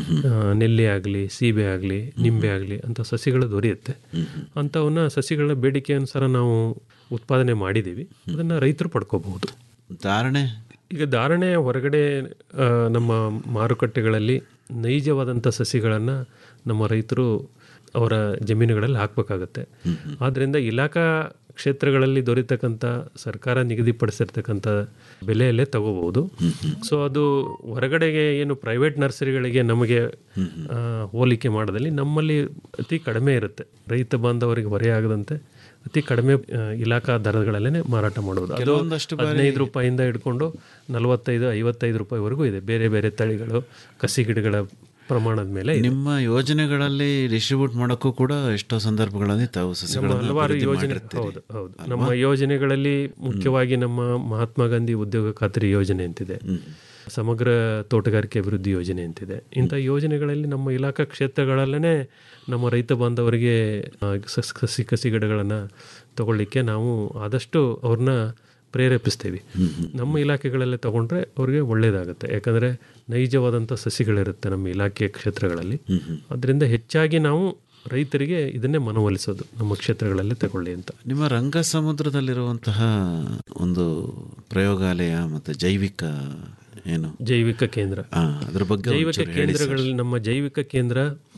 ನೆಲ್ಲಿ ಆಗಲಿ ಸೀಬೆ ಆಗಲಿ ನಿಂಬೆ ಆಗಲಿ ಅಂತ ಸಸಿಗಳು ದೊರೆಯುತ್ತೆ ಅಂಥವನ್ನ ಸಸಿಗಳ ಬೇಡಿಕೆ ಅನುಸಾರ ನಾವು ಉತ್ಪಾದನೆ ಮಾಡಿದ್ದೀವಿ ಅದನ್ನು ರೈತರು ಪಡ್ಕೋಬಹುದು ಧಾರಣೆ ಈಗ ಧಾರಣೆ ಹೊರಗಡೆ ಆ, ನಮ್ಮ ಮಾರುಕಟ್ಟೆಗಳಲ್ಲಿ ನೈಜವಾದಂಥ ಸಸಿಗಳನ್ನು ನಮ್ಮ ರೈತರು ಅವರ ಜಮೀನುಗಳಲ್ಲಿ ಹಾಕಬೇಕಾಗತ್ತೆ ಆದ್ದರಿಂದ ಇಲಾಖಾ ಕ್ಷೇತ್ರಗಳಲ್ಲಿ ದೊರೆತಕ್ಕಂಥ ಸರ್ಕಾರ ನಿಗದಿಪಡಿಸಿರ್ತಕ್ಕಂಥ ಬೆಲೆಯಲ್ಲೇ ತಗೋಬಹುದು ಸೊ ಅದು ಹೊರಗಡೆಗೆ ಏನು ಪ್ರೈವೇಟ್ ನರ್ಸರಿಗಳಿಗೆ ನಮಗೆ ಆ, ಹೋಲಿಕೆ ಮಾಡೋದಲ್ಲಿ ನಮ್ಮಲ್ಲಿ ಅತಿ ಕಡಿಮೆ ಇರುತ್ತೆ ರೈತ ಬಾಂಧವರಿಗೆ ಹೊರೆಯಾಗದಂತೆ ಅತಿ ಕಡಿಮೆ ಆ, ಇಲಾಖಾ ದರಗಳಲ್ಲೇ ಮಾರಾಟ ಮಾಡೋದು ಅದು ಕೆಲವೊಂದಷ್ಟು ಬಾರಿ- ಹದಿನೈದು ರೂಪಾಯಿಂದ ಹಿಡ್ಕೊಂಡು ನಲವತ್ತೈದು ಐವತ್ತೈದು ರೂಪಾಯಿವರೆಗೂ ಇದೆ ಬೇರೆ ಬೇರೆ ತಳಿಗಳು ಕಸಿ ಗಿಡಗಳ ಪ್ರಮಾಣದ ಮೇಲೆ ಇದೆ. ನಿಮ್ಮ ಯೋಜನೆಗಳಲ್ಲಿ ಡಿಸ್ಟ್ರಿಬ್ಯೂಟ್ ಮಾಡೋಕ್ಕೂ ಕೂಡ ಎಷ್ಟೋ ಸಂದರ್ಭಗಳಲ್ಲಿ ತಾವು ನಮ್ಮ ಸಸಿಗಳನ್ನು ಹಲವಾರು ಅಭಿವೃದ್ಧಿ ಯೋಜನೆ ಮಾಡಿರ್ತೀರಿ. ಹೌದು ಹೌದು ನಮ್ಮ ಯೋಜನೆಗಳಲ್ಲಿ ಮುಖ್ಯವಾಗಿ ನಮ್ಮ ಮಹಾತ್ಮ ಗಾಂಧಿ ಉದ್ಯೋಗ ಖಾತ್ರಿ ಯೋಜನೆ ಅಂತಿದೆ ಸಮಗ್ರ ತೋಟಗಾರಿಕೆ ಅಭಿವೃದ್ಧಿ ಯೋಜನೆ ಅಂತಿದೆ ಇಂಥ ಯೋಜನೆಗಳಲ್ಲಿ ನಮ್ಮ ಇಲಾಖಾ ಕ್ಷೇತ್ರಗಳಲ್ಲೇ ನಮ್ಮ ರೈತ ಬಾಂಧವರಿಗೆ ಆ, ಸಸ್- ಕಸಿ ಕಸಿ ಗಿಡಗಳನ್ನು ತಗೊಳ್ಳಿಕ್ಕೆ ನಾವು ಆದಷ್ಟು ಅವ್ರನ್ನ ಪ್ರೇರೇಪಿಸ್ತೀವಿ ನಮ್ಮ ಇಲಾಖೆಗಳಲ್ಲೇ ತಗೊಂಡ್ರೆ ಅವ್ರಿಗೆ ಒಳ್ಳೆಯದಾಗುತ್ತೆ ಯಾಕಂದರೆ ನೈಜವಾದಂಥ ಸಸಿಗಳಿರುತ್ತೆ ನಮ್ಮ ಇಲಾಖೆ ಕ್ಷೇತ್ರಗಳಲ್ಲಿ ಅದರಿಂದ ಹೆಚ್ಚಾಗಿ ನಾವು ರೈತರಿಗೆ ಇದನ್ನೇ ಮನವೊಲಿಸೋದು ನಮ್ಮ ಕ್ಷೇತ್ರಗಳಲ್ಲಿ ತಗೊಳ್ಳಿ ಅಂತ ನಿಮ್ಮ ರಂಗ ಸಮುದ್ರದಲ್ಲಿರುವಂತಹ ಒಂದು ಪ್ರಯೋಗಾಲಯ ಮತ್ತು ಜೈವಿಕ ಏನು ಜೈವಿಕ ಕೇಂದ್ರ ಆ, ಅದ್ರ ಬಗ್ಗೆ ಜೈವಿಕ ಒಂಚೂರು ಹೇಳಿ ಸರ್. ಕೇಂದ್ರಗಳಲ್ಲಿ ನಮ್ಮ ಜೈವಿಕ ಕೇಂದ್ರ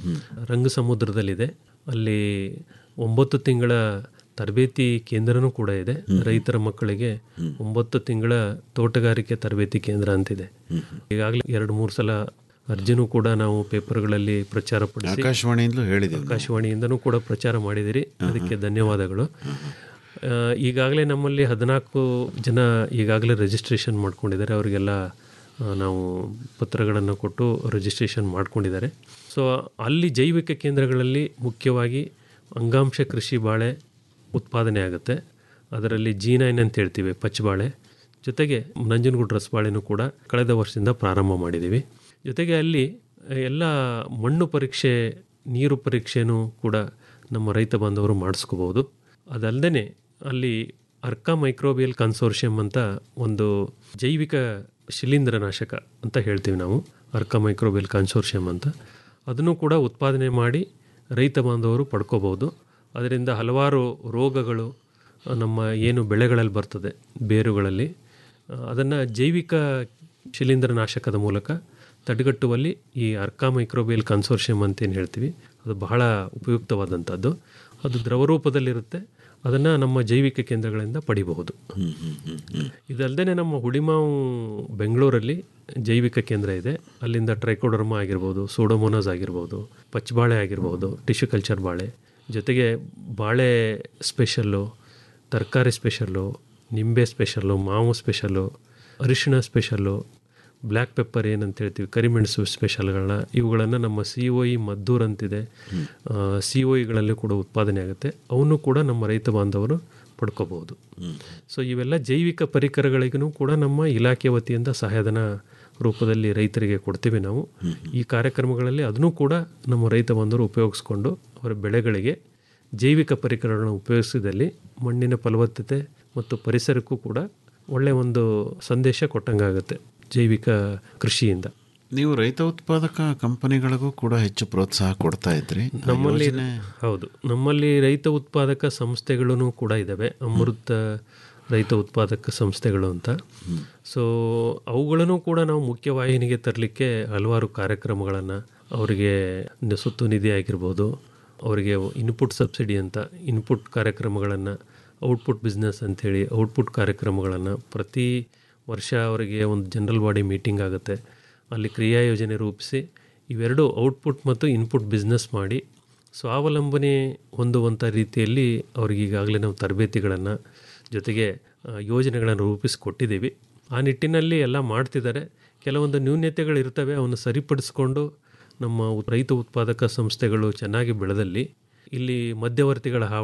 ರಂಗ ಸಮುದ್ರದಲ್ಲಿದೆ ಅಲ್ಲಿ ಒಂಬತ್ತು ತಿಂಗಳ ತರಬೇತಿ ಕೇಂದ್ರನೂ ಕೂಡ ಇದೆ ರೈತರ ಮಕ್ಕಳಿಗೆ ಒಂಬತ್ತು ತಿಂಗಳ ತೋಟಗಾರಿಕೆ ತರಬೇತಿ ಕೇಂದ್ರ ಅಂತಿದೆ ಈಗಾಗಲೇ ಎರಡು ಮೂರು ಸಲ ಅರ್ಜಿನೂ ಕೂಡ ನಾವು ಪೇಪರ್ಗಳಲ್ಲಿ ಪ್ರಚಾರ ಪಡಿಸಿ ಆಕಾಶವಾಣಿಯಿಂದಲೂ ಹೇಳಿದ್ದೀವಿ ನಾವು. ಆಕಾಶವಾಣಿಯಿಂದನೂ ಕೂಡ ಪ್ರಚಾರ ಮಾಡಿದಿರಿ ಅದಕ್ಕೆ ಧನ್ಯವಾದಗಳು ಆ, ಈಗಾಗಲೇ ನಮ್ಮಲ್ಲಿ ಹದಿನಾಲ್ಕು ಜನ ಈಗಾಗಲೇ ರಿಜಿಸ್ಟ್ರೇಷನ್ ಮಾಡ್ಕೊಂಡಿದ್ದಾರೆ ಅವರಿಗೆಲ್ಲ ಆ, ನಾವು ಪತ್ರಗಳನ್ನು ಕೊಟ್ಟು ರಿಜಿಸ್ಟ್ರೇಷನ್ ಮಾಡ್ಕೊಂಡಿದ್ದಾರೆ ಸೊ ಅಲ್ಲಿ ಜೈವಿಕ ಕೇಂದ್ರಗಳಲ್ಲಿ ಮುಖ್ಯವಾಗಿ ಅಂಗಾಂಶ ಕೃಷಿ ಬಾಳೆ ಉತ್ಪಾದನೆ ಆಗುತ್ತೆ ಅದರಲ್ಲಿ ಜಿ ನೈನ್ ಅಂತ ಹೇಳ್ತೀವಿ ಪಚ್ಚಬಾಳೆ ಜೊತೆಗೆ ನಂಜನಗೂಡು ರಸಬಾಳೆನೂ ಕೂಡ ಕಳೆದ ವರ್ಷದಿಂದ ಪ್ರಾರಂಭ ಮಾಡಿದ್ದೀವಿ ಜೊತೆಗೆ ಅಲ್ಲಿ ಎಲ್ಲ ಮಣ್ಣು ಪರೀಕ್ಷೆ ನೀರು ಪರೀಕ್ಷೆನೂ ಕೂಡ ನಮ್ಮ ರೈತ ಬಾಂಧವರು ಮಾಡಿಸ್ಕೋಬೋದು ಅದಲ್ಲದೆ ಅಲ್ಲಿ ಅರ್ಕಾ ಮೈಕ್ರೋಬಿಯಲ್ ಕನ್ಸೋರ್ಷಿಯಂ ಅಂತ ಒಂದು ಜೈವಿಕ ಶಿಲೀಂಧ್ರನಾಶಕ ಅಂತ ಹೇಳ್ತೀವಿ ನಾವು ಅರ್ಕಾ ಮೈಕ್ರೋಬಿಯಲ್ ಕನ್ಸೋರ್ಷಿಯಂ ಅಂತ ಅದನ್ನು ಕೂಡ ಉತ್ಪಾದನೆ ಮಾಡಿ ರೈತ ಬಾಂಧವರು ಪಡ್ಕೋಬೋದು ಅದರಿಂದ ಹಲವಾರು ರೋಗಗಳು ಆ, ನಮ್ಮ ಏನು ಬೆಳೆಗಳಲ್ಲಿ ಬರ್ತದೆ ಬೇರುಗಳಲ್ಲಿ ಅದನ್ನು ಜೈವಿಕ ಶಿಲೀಂಧ್ರನಾಶಕದ ಮೂಲಕ ತಡೆಗಟ್ಟುವಲ್ಲಿ ಈ ಅರ್ಕಾ ಮೈಕ್ರೋಬಿಯಲ್ ಕನ್ಸೋರ್ಷಿಯಂ ಅಂತ ಏನು ಹೇಳ್ತೀವಿ ಅದು ಬಹಳ ಉಪಯುಕ್ತವಾದಂಥದ್ದು ಅದು ದ್ರವರೂಪದಲ್ಲಿರುತ್ತೆ ಅದನ್ನು ನಮ್ಮ ಜೈವಿಕ ಕೇಂದ್ರಗಳಿಂದ ಪಡಿಬಹುದು ಇದಲ್ಲದೆ ನಮ್ಮ ಹುಡಿಮಾವು ಬೆಂಗಳೂರಲ್ಲಿ ಜೈವಿಕ ಕೇಂದ್ರ ಇದೆ ಅಲ್ಲಿಂದ ಟ್ರೈಕೋಡರ್ಮ ಆಗಿರ್ಬೋದು ಸೂಡೋಮೋನಾಸ್ ಆಗಿರ್ಬೋದು ಪಚ್ಚಬಾಳೆ ಆಗಿರ್ಬೋದು ಟಿಶ್ಯೂ ಕಲ್ಚರ್ ಬಾಳೆ ಜೊತೆಗೆ ಬಾಳೆ ಸ್ಪೆಷಲ್ಲು ತರಕಾರಿ ಸ್ಪೆಷಲ್ಲು ನಿಂಬೆ ಸ್ಪೆಷಲ್ಲು ಮಾವು ಸ್ಪೆಷಲ್ಲು ಅರಿಶಿಣ ಸ್ಪೆಷಲ್ಲು ಬ್ಲ್ಯಾಕ್ ಪೆಪ್ಪರ್ ಏನಂತ ಹೇಳ್ತೀವಿ ಕರಿಮೆಣಸು ಸ್ಪೆಷಲ್ಗಳನ್ನ ಇವುಗಳನ್ನು ನಮ್ಮ ಸಿ ಒ ಇ ಮದ್ದೂರ್ ಅಂತಿದೆ ಸಿ ಒ ಇಗಳಲ್ಲಿ ಕೂಡ ಉತ್ಪಾದನೆ ಆಗುತ್ತೆ ಅವನ್ನು ಕೂಡ ನಮ್ಮ ರೈತ ಬಾಂಧವರು ಪಡ್ಕೋಬಹುದು ಸೊ ಇವೆಲ್ಲ ಜೈವಿಕ ಪರಿಕರಗಳಿಗೂ ಕೂಡ ನಮ್ಮ ಇಲಾಖೆ ವತಿಯಿಂದ ಸಹಾಯಧನ ರೂಪದಲ್ಲಿ ರೈತರಿಗೆ ಕೊಡ್ತೀವಿ ನಾವು ಈ ಕಾರ್ಯಕ್ರಮಗಳಲ್ಲಿ ಅದನ್ನು ಕೂಡ ನಮ್ಮ ರೈತ ಬಾಂಧವರು ಉಪಯೋಗಿಸ್ಕೊಂಡು ಅವರ ಬೆಳೆಗಳಿಗೆ ಜೈವಿಕ ಪರಿಕರಗಳನ್ನು ಉಪಯೋಗಿಸಿದಲ್ಲಿ ಮಣ್ಣಿನ ಫಲವತ್ತತೆ ಮತ್ತು ಪರಿಸರಕ್ಕೂ ಕೂಡ ಒಳ್ಳೆಯ ಒಂದು ಸಂದೇಶ ಕೊಟ್ಟಂಗಾಗುತ್ತೆ ಜೈವಿಕ ಕೃಷಿಯಿಂದ ನೀವು ರೈತ ಉತ್ಪಾದಕ ಕಂಪನಿಗಳಿಗೂ ಕೂಡ ಹೆಚ್ಚು ಪ್ರೋತ್ಸಾಹ ಕೊಡ್ತಾ ಇದ್ರಿ ಆ ನಮ್ಮಲ್ಲಿ ಯೋಜನೆ ಹೌದು ನಮ್ಮಲ್ಲಿ ರೈತ ಉತ್ಪಾದಕ ಸಂಸ್ಥೆಗಳೂ ಕೂಡ ಇದ್ದಾವೆ ಅಮೃತ ರೈತ ಉತ್ಪಾದಕ ಸಂಸ್ಥೆಗಳು ಅಂತ ಸೊ ಅವುಗಳನ್ನು ಕೂಡ ನಾವು ಮುಖ್ಯವಾಹಿನಿಗೆ ತರಲಿಕ್ಕೆ ಹಲವಾರು ಕಾರ್ಯಕ್ರಮಗಳನ್ನು ಅವರಿಗೆ ಸುತ್ತು ನಿಧಿ ಆಗಿರ್ಬೋದು ಅವರಿಗೆ ಇನ್ಪುಟ್ ಸಬ್ಸಿಡಿ ಅಂತ ಇನ್ಪುಟ್ ಕಾರ್ಯಕ್ರಮಗಳನ್ನು ಔಟ್ಪುಟ್ ಬಿಸ್ನೆಸ್ ಅಂಥೇಳಿ ಔಟ್ಪುಟ್ ಕಾರ್ಯಕ್ರಮಗಳನ್ನು ಪ್ರತಿ ವರ್ಷ ಅವರಿಗೆ ಒಂದು ಜನರಲ್ ಬಾಡಿ ಮೀಟಿಂಗ್ ಆಗುತ್ತೆ ಅಲ್ಲಿ ಕ್ರಿಯಾ ಯೋಜನೆ ರೂಪಿಸಿ ಇವೆರಡು ಔಟ್ಪುಟ್ ಮತ್ತು ಇನ್ಪುಟ್ ಬಿಸ್ನೆಸ್ ಮಾಡಿ ಸ್ವಾವಲಂಬನೆ ಹೊಂದುವಂಥ ರೀತಿಯಲ್ಲಿ ಅವ್ರಿಗೆ ಈಗಾಗಲೇ ನಾವು ತರಬೇತಿಗಳನ್ನು ಜೊತೆಗೆ ಆ, ಯೋಜನೆಗಳನ್ನು ರೂಪಿಸಿಕೊಟ್ಟಿದ್ದೀವಿ ಆ ನಿಟ್ಟಿನಲ್ಲಿ ಎಲ್ಲ ಮಾಡ್ತಿದ್ದಾರೆ ಕೆಲವೊಂದು ನ್ಯೂನ್ಯತೆಗಳು ಇರ್ತವೆ ಅವನ್ನು ಸರಿಪಡಿಸ್ಕೊಂಡು ನಮ್ಮ ಉತ್- ರೈತ ಉತ್ಪಾದಕ ಸಂಸ್ಥೆಗಳು ಚೆನ್ನಾಗಿ ಬೆಳೆದಲ್ಲಿ ಇಲ್ಲಿ ಮಧ್ಯವರ್ತಿಗಳ ಹಾವಳಿ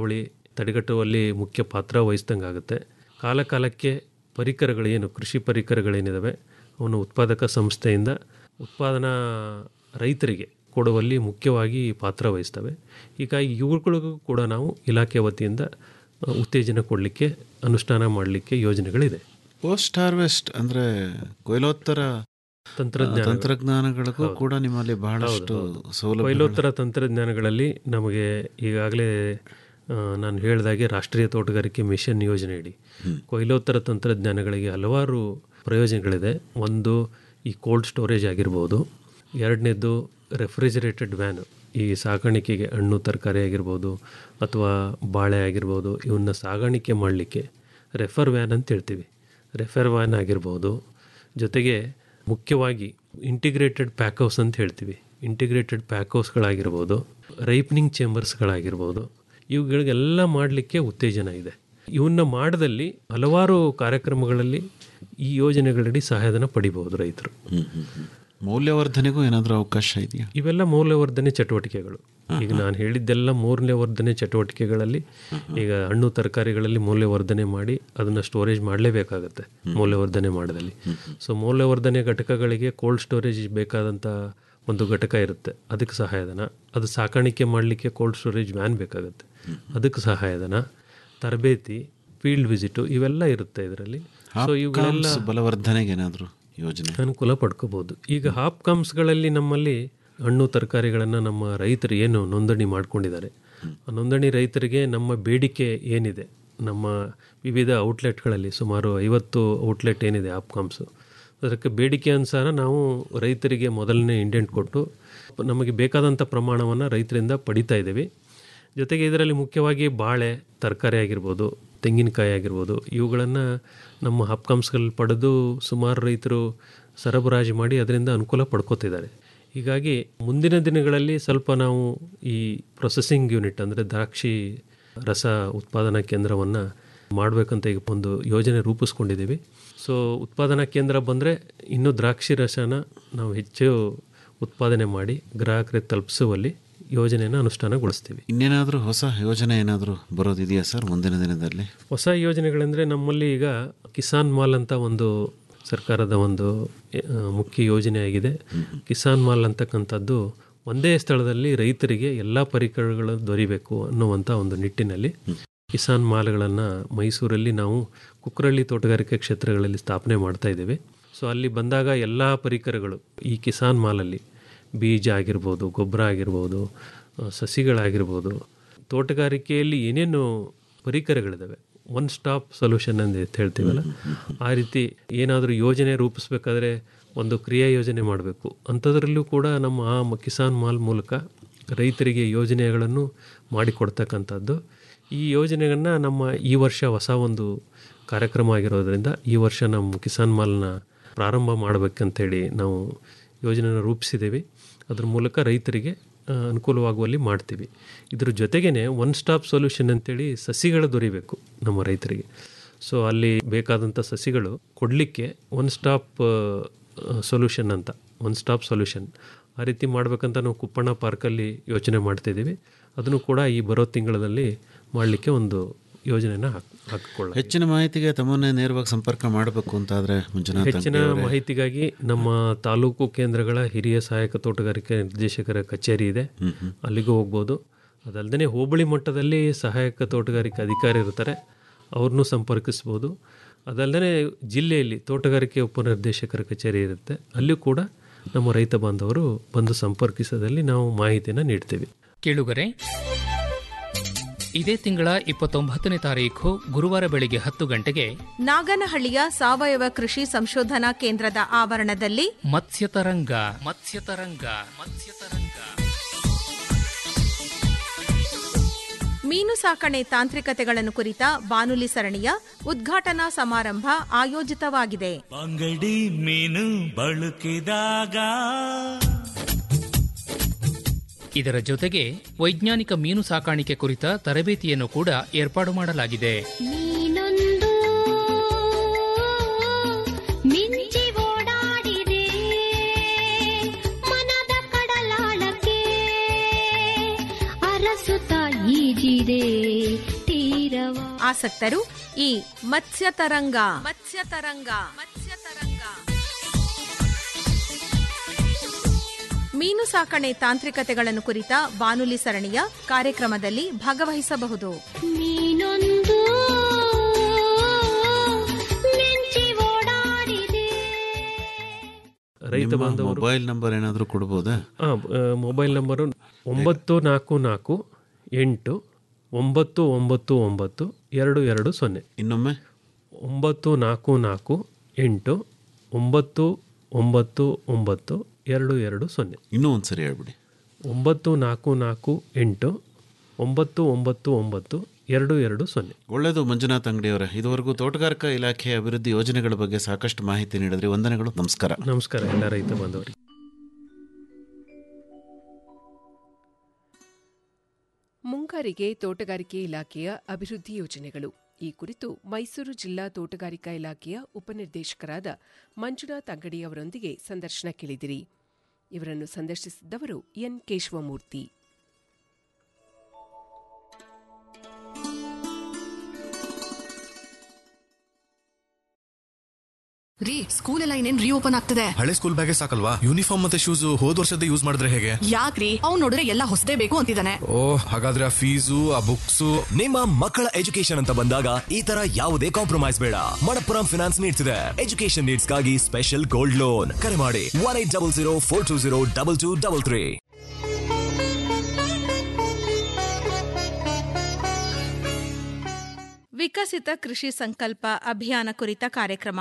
ತಡೆಗಟ್ಟುವಲ್ಲಿ ಮುಖ್ಯ ಪಾತ್ರ ವಹಿಸ್ದಂಗೆ ಆಗುತ್ತೆ ಕಾಲ ಕಾಲಕ್ಕೆ ಪರಿಕರಗಳೇನು ಕೃಷಿ ಪರಿಕರಗಳೇನಿದ್ದಾವೆ ಅವನು ಉತ್ಪಾದಕ ಸಂಸ್ಥೆಯಿಂದ ಉತ್ಪಾದನಾ ರೈತರಿಗೆ ಕೊಡುವಲ್ಲಿ ಮುಖ್ಯವಾಗಿ ಪಾತ್ರ ವಹಿಸ್ತವೆ ಹೀಗಾಗಿ ಇವುಗಳಿಗೂ ಕೂಡ ನಾವು ಇಲಾಖೆ ವತಿಯಿಂದ ಆ, ಉತ್ತೇಜನ ಕೊಡಲಿಕ್ಕೆ ಅನುಷ್ಠಾನ ಮಾಡಲಿಕ್ಕೆ ಯೋಜನೆಗಳಿದೆ ಪೋಸ್ಟ್ ಹಾರ್ವೆಸ್ಟ್ ಅಂದ್ರೆ ಕೊಯ್ಲೋತ್ತರ ತಂತ್ರಜ್ಞಾನ ತಂತ್ರಜ್ಞಾನಗಳಿಗೂ ಕೂಡ ನಿಮ್ಮಲ್ಲಿ ಬಹಳಷ್ಟು ಸೌಲಭ್ಯ ಕೊಯ್ಲೋತ್ತರ ತಂತ್ರಜ್ಞಾನಗಳಲ್ಲಿ ನಮಗೆ ಈಗಾಗಲೇ ಆ, ನಾನು ಹೇಳಿದಾಗೆ ರಾಷ್ಟ್ರೀಯ ತೋಟಗಾರಿಕೆ ಮಿಷನ್ ಯೋಜನೆ ಇಡಿ ಕೊಯ್ಲೋತ್ತರ ತಂತ್ರಜ್ಞಾನಗಳಿಗೆ ಹಲವಾರು ಪ್ರಯೋಜನಗಳಿದೆ ಒಂದು ಈ ಕೋಲ್ಡ್ ಸ್ಟೋರೇಜ್ ಆಗಿರ್ಬೋದು ಎರಡನೇದು ರೆಫ್ರಿಜರೇಟೆಡ್ ವ್ಯಾನ್ ಈ ಸಾಗಾಣಿಕೆಗೆ ಹಣ್ಣು ತರಕಾರಿ ಆಗಿರ್ಬೋದು ಅಥವಾ ಬಾಳೆ ಆಗಿರ್ಬೋದು ಇವನ್ನ ಸಾಗಾಣಿಕೆ ಮಾಡಲಿಕ್ಕೆ ರೆಫರ್ ವ್ಯಾನ್ ಅಂತ ಹೇಳ್ತೀವಿ ರೆಫರ್ ವ್ಯಾನ್ ಆಗಿರ್ಬೋದು ಜೊತೆಗೆ ಮುಖ್ಯವಾಗಿ ಇಂಟಿಗ್ರೇಟೆಡ್ ಪ್ಯಾಕ್ ಹೌಸ್ ಅಂತ ಹೇಳ್ತೀವಿ ಇಂಟಿಗ್ರೇಟೆಡ್ ಪ್ಯಾಕ್ ಹೌಸ್ಗಳಾಗಿರ್ಬೋದು ರೈಪ್ನಿಂಗ್ ಚೇಂಬರ್ಸ್ಗಳಾಗಿರ್ಬೋದು ಇವುಗಳಿಗೆಲ್ಲ ಮಾಡಲಿಕ್ಕೆ ಉತ್ತೇಜನ ಇದೆ ಇವನ್ನ ಮಾಡದಲ್ಲಿ ಹಲವಾರು ಕಾರ್ಯಕ್ರಮಗಳಲ್ಲಿ ಈ ಯೋಜನೆಗಳಡಿ ಸಹಾಯಧನ ಪಡಿಬಹುದು ರೈತರು ಮೌಲ್ಯವರ್ಧನೆಗೂ ಏನಾದರೂ ಅವಕಾಶ ಇದೆಯಾ ಇವೆಲ್ಲ ಮೌಲ್ಯವರ್ಧನೆ ಚಟುವಟಿಕೆಗಳು ಈಗ ನಾನು ಹೇಳಿದ್ದೆಲ್ಲ ಮೌಲ್ಯವರ್ಧನೆ ಚಟುವಟಿಕೆಗಳಲ್ಲಿ ಈಗ ಹಣ್ಣು ತರಕಾರಿಗಳಲ್ಲಿ ಮೌಲ್ಯವರ್ಧನೆ ಮಾಡಿ ಅದನ್ನು ಸ್ಟೋರೇಜ್ ಮಾಡಲೇಬೇಕಾಗತ್ತೆ ಮೌಲ್ಯವರ್ಧನೆ ಮಾಡೋದಲ್ಲಿ ಸೊ ಮೌಲ್ಯವರ್ಧನೆ ಘಟಕಗಳಿಗೆ ಕೋಲ್ಡ್ ಸ್ಟೋರೇಜ್ ಬೇಕಾದಂಥ ಒಂದು ಘಟಕ ಇರುತ್ತೆ ಅದಕ್ಕೆ ಸಹಾಯಧನ ಅದು ಸಾಕಾಣಿಕೆ ಮಾಡಲಿಕ್ಕೆ ಕೋಲ್ಡ್ ಸ್ಟೋರೇಜ್ ವ್ಯಾನ್ ಬೇಕಾಗುತ್ತೆ ಅದಕ್ಕೆ ಸಹಾಯಧನ ತರಬೇತಿ ಫೀಲ್ಡ್ ವಿಸಿಟು ಇವೆಲ್ಲ ಇರುತ್ತೆ ಇದರಲ್ಲಿ ಸೊ ಇವುಗಳೆಲ್ಲ ಕಾಮ್ಸ್ ಬಲವರ್ಧನೆಗೆ ಏನಾದರೂ ಯೋಜನೆ ಅನುಕೂಲ ಪಡ್ಕೋಬೋದು ಈಗ ಹಾಪ್ ಕಾಮ್ಸ್ಗಳಲ್ಲಿ ನಮ್ಮಲ್ಲಿ ಹಣ್ಣು ತರಕಾರಿಗಳನ್ನು ನಮ್ಮ ರೈತರು ಏನು ನೋಂದಣಿ ಮಾಡ್ಕೊಂಡಿದ್ದಾರೆ ಆ ನೋಂದಣಿ ರೈತರಿಗೆ ನಮ್ಮ ಬೇಡಿಕೆ ಏನಿದೆ ನಮ್ಮ ವಿವಿಧ ಔಟ್ಲೆಟ್ಗಳಲ್ಲಿ ಸುಮಾರು ಐವತ್ತು ಔಟ್ಲೆಟ್ ಏನಿದೆ ಹಾಪ್ ಕಾಮ್ಸು ಅದಕ್ಕೆ ಬೇಡಿಕೆ ಅನುಸಾರ ನಾವು ರೈತರಿಗೆ ಮೊದಲನೇ ಇಂಡೆಂಟ್ ಕೊಟ್ಟು ನಮಗೆ ಬೇಕಾದಂಥ ಪ್ರಮಾಣವನ್ನು ರೈತರಿಂದ ಪಡಿತಾ ಇದ್ದೀವಿ ಜೊತೆಗೆ ಇದರಲ್ಲಿ ಮುಖ್ಯವಾಗಿ ಬಾಳೆ ತರಕಾರಿ ಆಗಿರ್ಬೋದು ತೆಂಗಿನಕಾಯಿ ಆಗಿರ್ಬೋದು ಇವುಗಳನ್ನು ನಮ್ಮ ಹಪ್ಕಮ್ಸ್ಗಳಲ್ಲಿ ಪಡೆದು ಸುಮಾರು ರೈತರು ಸರಬರಾಜು ಮಾಡಿ ಅದರಿಂದ ಅನುಕೂಲ ಪಡ್ಕೋತಿದ್ದಾರೆ ಹೀಗಾಗಿ ಮುಂದಿನ ದಿನಗಳಲ್ಲಿ ಸ್ವಲ್ಪ ನಾವು ಈ ಪ್ರೊಸೆಸಿಂಗ್ ಯೂನಿಟ್ ಅಂದರೆ ದ್ರಾಕ್ಷಿ ರಸ ಉತ್ಪಾದನಾ ಕೇಂದ್ರವನ್ನು ಮಾಡಬೇಕಂತ ಈಗ ಒಂದು ಯೋಜನೆ ರೂಪಿಸ್ಕೊಂಡಿದ್ದೀವಿ ಸೊ ಉತ್ಪಾದನಾ ಕೇಂದ್ರ ಬಂದರೆ ಇನ್ನೂ ದ್ರಾಕ್ಷಿ ರಸನ ನಾವು ಹೆಚ್ಚು ಉತ್ಪಾದನೆ ಮಾಡಿ ಗ್ರಾಹಕರಿಗೆ ತಲುಪಿಸುವಲ್ಲಿ ಯೋಜನೆಯನ್ನು ಅನುಷ್ಠಾನಗೊಳಿಸ್ತೀವಿ ಇನ್ನೇನಾದರೂ ಹೊಸ ಯೋಜನೆ ಏನಾದರೂ ಬರೋದಿದೆಯಾ ಸರ್ ಮುಂದಿನ ದಿನದಲ್ಲಿ ಹೊಸ ಯೋಜನೆಗಳೆಂದರೆ ನಮ್ಮಲ್ಲಿ ಈಗ ಕಿಸಾನ್ ಮಾಲ್ ಅಂತ ಒಂದು ಸರ್ಕಾರದ ಒಂದು ಆ, ಮುಖ್ಯ ಯೋಜನೆ ಆಗಿದೆ ಕಿಸಾನ್ ಮಾಲ್ ಅಂತಕ್ಕಂಥದ್ದು ಒಂದೇ ಸ್ಥಳದಲ್ಲಿ ರೈತರಿಗೆ ಎಲ್ಲ ಪರಿಕರಗಳು ದೊರೀಬೇಕು ಅನ್ನುವಂಥ ಒಂದು ನಿಟ್ಟಿನಲ್ಲಿ ಕಿಸಾನ್ ಮಾಲ್ಗಳನ್ನು ಮೈಸೂರಲ್ಲಿ ನಾವು ಕುಕ್ಕರಳ್ಳಿ ತೋಟಗಾರಿಕೆ ಕ್ಷೇತ್ರಗಳಲ್ಲಿ ಸ್ಥಾಪನೆ ಮಾಡ್ತಾ ಇದ್ದೇವೆ ಸೊ ಅಲ್ಲಿ ಬಂದಾಗ ಎಲ್ಲ ಪರಿಕರಗಳು ಈ ಕಿಸಾನ್ ಮಾಲಲ್ಲಿ ಬೀಜ ಆಗಿರ್ಬೋದು ಗೊಬ್ಬರ ಆಗಿರ್ಬೋದು ಆ, ಸಸಿಗಳಾಗಿರ್ಬೋದು ತೋಟಗಾರಿಕೆಯಲ್ಲಿ ಏನೇನು ಪರಿಕರಗಳಿದ್ದಾವೆ ಒನ್ ಸ್ಟಾಪ್ ಸೊಲ್ಯೂಷನ್ ಅಂತ ಹೇಳ್ತೀವಲ್ಲ ಆ ರೀತಿ ಏನಾದರೂ ಯೋಜನೆ ರೂಪಿಸ್ಬೇಕಾದ್ರೆ ಒಂದು ಕ್ರಿಯಾ ಯೋಜನೆ ಮಾಡಬೇಕು ಅಂಥದ್ರಲ್ಲೂ ಕೂಡ ನಮ್ಮ ಆ ಮ- ಕಿಸಾನ್ ಮಾಲ್ ಮೂಲಕ ರೈತರಿಗೆ ಯೋಜನೆಗಳನ್ನು ಮಾಡಿಕೊಡ್ತಕ್ಕಂಥದ್ದು ಈ ಯೋಜನೆಯನ್ನು ನಮ್ಮ ಈ ವರ್ಷ ಹೊಸ ಒಂದು ಕಾರ್ಯಕ್ರಮ ಆಗಿರೋದ್ರಿಂದ ಈ ವರ್ಷ ನಮ್ಮ ಕಿಸಾನ್ ಮಾಲ್ನ ಪ್ರಾರಂಭ ಮಾಡಬೇಕಂತೇಳಿ ನಾವು ಯೋಜನೆನ ರೂಪಿಸಿದ್ದೀವಿ ಅದ್ರ ಮೂಲಕ ರೈತರಿಗೆ ಆ, ಅನುಕೂಲವಾಗುವಲ್ಲಿ ಮಾಡ್ತೀವಿ ಇದ್ರ ಜೊತೆಗೇ ಒನ್ ಸ್ಟಾಪ್ ಸೊಲ್ಯೂಷನ್ ಅಂತೇಳಿ ಸಸಿಗಳು ದೊರಿಬೇಕು ನಮ್ಮ ರೈತರಿಗೆ ಸೊ ಅಲ್ಲಿ ಬೇಕಾದಂಥ ಸಸಿಗಳು ಕೊಡಲಿಕ್ಕೆ ಒನ್ ಸ್ಟಾಪ್ ಸೊಲ್ಯೂಷನ್ ಅಂತ ಒನ್ ಸ್ಟಾಪ್ ಸೊಲ್ಯೂಷನ್ ಆ ರೀತಿ ಮಾಡಬೇಕಂತ ನಾವು ಕುಪ್ಪಣ್ಣ ಪಾರ್ಕಲ್ಲಿ ಯೋಚನೆ ಮಾಡ್ತಿದ್ದೀವಿ ಅದನ್ನು ಕೂಡ ಈ ಬರೋ ತಿಂಗಳಲ್ಲಿ ಮಾಡಲಿಕ್ಕೆ ಒಂದು ಯೋಜನೆನ ಹಾಕ್ ಹಾಕಿಕೊಳ್ಳ ಹೆಚ್ಚಿನ ಮಾಹಿತಿಗೆ ತಮ್ಮನ್ನೇ ನೇರವಾಗಿ ಸಂಪರ್ಕ ಮಾಡಬೇಕು ಅಂತಾದರೆ ಮಂಜುನಾಥ್ ಹೆಚ್ಚಿನ ಅಂಗಡಿ ಅವರೇ. ಮಾಹಿತಿಗಾಗಿ ನಮ್ಮ ತಾಲೂಕು ಕೇಂದ್ರಗಳ ಹಿರಿಯ ಸಹಾಯಕ ತೋಟಗಾರಿಕೆ ನಿರ್ದೇಶಕರ ಕಚೇರಿ ಇದೆ ಅಲ್ಲಿಗೂ ಹೋಗ್ಬೋದು ಅದಲ್ಲದೆ ಹೋಬಳಿ ಮಟ್ಟದಲ್ಲಿ ಸಹಾಯಕ ತೋಟಗಾರಿಕೆ ಅಧಿಕಾರಿ ಇರ್ತಾರೆ ಅವ್ರನ್ನೂ ಸಂಪರ್ಕಿಸ್ಬೋದು ಅದಲ್ಲದೆ ಜಿಲ್ಲೆಯಲ್ಲಿ ತೋಟಗಾರಿಕೆ ಉಪನಿರ್ದೇಶಕರ ಕಚೇರಿ ಇರುತ್ತೆ ಅಲ್ಲಿಯೂ ಕೂಡ ನಮ್ಮ ರೈತ ಬಾಂಧವರು ಬಂದು ಸಂಪರ್ಕಿಸೋದಲ್ಲಿ ನಾವು ಮಾಹಿತಿಯನ್ನು ನೀಡ್ತೀವಿ ಕೇಳುಗರೆ ಇದೇ ತಿಂಗಳ ಇಪ್ಪತ್ತೊಂಬತ್ತನೇ ತಾರೀಖು ಗುರುವಾರ ಬೆಳಿಗ್ಗೆ ಹತ್ತು ಗಂಟೆಗೆ ನಾಗನಹಳ್ಳಿಯ ಸಾವಯವ ಕೃಷಿ ಸಂಶೋಧನಾ ಕೇಂದ್ರದ ಆವರಣದಲ್ಲಿ ಮತ್ಸ್ಯತರಂಗ ಮತ್ಸ್ಯತರಂಗ ಮತ್ಸ್ಯತರಂಗ ಮೀನು ಸಾಕಣೆ ತಾಂತ್ರಿಕತೆಗಳನ್ನು ಕುರಿತ ಬಾನುಲಿ ಸರಣಿಯ ಉದ್ಘಾಟನಾ ಸಮಾರಂಭ ಆಯೋಜಿತವಾಗಿದೆ ಅಂಗಡಿ ಮೀನು ಬಳಕಿದಾಗ ಇದರ ಜೊತೆಗೆ ವೈಜ್ಞಾನಿಕ ಮೀನು ಸಾಕಾಣಿಕೆ ಕುರಿತ ತರಬೇತಿಯನ್ನು ಕೂಡ ಏರ್ಪಾಡು ಮಾಡಲಾಗಿದೆ ನೀನೊಂದು ಮಿಂಚಿ ಓಡಾಡಿದೆ ಮನದ ಕಡಲಾಳಕ್ಕೆ ಅರಸುತ್ತ ಈಜಿದೆ ತೀರ ತೀರವ ಆಸಕ್ತರು ಈ ಮತ್ಸ್ಯತರಂಗ ಮತ್ಸ್ಯತರಂಗ ಮತ್ಸ್ಯತರಂಗ ಮೀನು ಸಾಕಣೆ ತಾಂತ್ರಿಕತೆಗಳನ್ನು ಕುರಿತ ಬಾನುಲಿ ಸರಣಿಯ ಕಾರ್ಯಕ್ರಮದಲ್ಲಿ ಭಾಗವಹಿಸಬಹುದು ನೀನೊಂದು ಮಿಂಚಿ ಓಡಾಡಿದೆ ರೈತ ನಿಮ್ಮ ಬಾಂಧವರು ಮೊಬೈಲ್ ನಂಬರ್ ಏನಾದರೂ ಕೊಡ್ಬೋದಾ ಹಾಂ ಮೊಬೈಲ್ ನಂಬರು ಒಂಬತ್ತು ನಾಲ್ಕು ನಾಲ್ಕು ಎಂಟು ಒಂಬತ್ತು ಒಂಬತ್ತು ಒಂಬತ್ತು ಎರಡು ಎರಡು ಸೊನ್ನೆ ಇನ್ನೊಮ್ಮೆ ಒಂಬತ್ತು ನಾಲ್ಕು ನಾಲ್ಕು ಎಂಟು ಒಂಬತ್ತು ಒಂಬತ್ತು ಒಂಬತ್ತು ಎರಡು ಎರಡು ಸೊನ್ನೆ ಇನ್ನೂ ಒಂದು ಸರಿ ಹೇಳ್ಬಿಡಿ ಒಂಬತ್ತು ನಾಲ್ಕು ನಾಲ್ಕು ಎಂಟು ಒಂಬತ್ತು ಒಂಬತ್ತು ಒಂಬತ್ತು ಎರಡು ಎರಡು ಸೊನ್ನೆ ಒಳ್ಳೆಯದು ಮಂಜುನಾಥ್ ಅಂಗಡಿಯವರೇ ಇದುವರೆಗೂ ತೋಟಗಾರಿಕಾ ಇಲಾಖೆಯ ಅಭಿವೃದ್ಧಿ ಯೋಜನೆಗಳ ಬಗ್ಗೆ ಸಾಕಷ್ಟು ಮಾಹಿತಿ ನೀಡಿದ್ರಿ ವಂದನೆಗಳು ನಮಸ್ಕಾರ ನಮಸ್ಕಾರ ಎಲ್ಲ ರೈತ ಬಾಂಧವರಿಗೆ ಮುಂಗಾರಿಗೆ ತೋಟಗಾರಿಕೆ ಇಲಾಖೆಯ ಅಭಿವೃದ್ಧಿ ಯೋಜನೆಗಳು ಈ ಕುರಿತು ಮೈಸೂರು ಜಿಲ್ಲಾ ತೋಟಗಾರಿಕಾ ಇಲಾಖೆಯ ಉಪನಿರ್ದೇಶಕರಾದ ಮಂಜುನಾಥ್ ಅಂಗಡಿ ಅವರೊಂದಿಗೆ ಸಂದರ್ಶನ ಕೇಳಿದಿರಿ ಇವರನ್ನು ಸಂದರ್ಶಿಸಿದ್ದವರು ಎನ್ ಕೇಶವಮೂರ್ತಿ ರೀ ಸ್ಕೂಲ್ ಎಲ್ಲ ಇನ್ನೇನ್ ರೀಓಪನ್ ಆಗ್ತದೆ ಹಳೆ ಸ್ಕೂಲ್ ಬ್ಯಾಗೇ ಸಾಕಲ್ವಾ ಯೂನಿಫಾರ್ಮ್ ಮತ್ತೆ ಶೂಸ್ ಹೋದ್ ವರ್ಷದ ಯೂಸ್ ಮಾಡಿದ್ರೆ ಹೇಗೆ ಯಾಕ್ರಿ ಅವ್ನ್ ನೋಡಿದ್ರೆ ಎಲ್ಲ ಹೊಸದೇ ಬೇಕು ಅಂತಿದ್ದಾನೆ ಓ ಹಾಗಾದ್ರೆ ಆ ಫೀಸು ಆ ಬುಕ್ಸು ನಿಮ್ಮ ಮಕ್ಕಳ ಎಜುಕೇಶನ್ ಅಂತ ಬಂದಾಗ ಈ ತರ ಯಾವುದೇ ಕಾಂಪ್ರಮೈಸ್ ಬೇಡ ಮಣಪ್ಪುರಂ ಫಿನಾನ್ಸ್ ನೀಡ್ಸ್ ಇದೆ ಎಜುಕೇಶನ್ ನೀಡ್ಸ್ ಗಾಗಿ ಸ್ಪೆಷಲ್ ಗೋಲ್ಡ್ ಲೋನ್ ಕರೆ ಮಾಡಿ one eight double zero four two zero double two double three ವಿಕಸಿತ ಕೃಷಿ ಸಂಕಲ್ಪ ಅಭಿಯಾನ ಕುರಿತ ಕಾರ್ಯಕ್ರಮ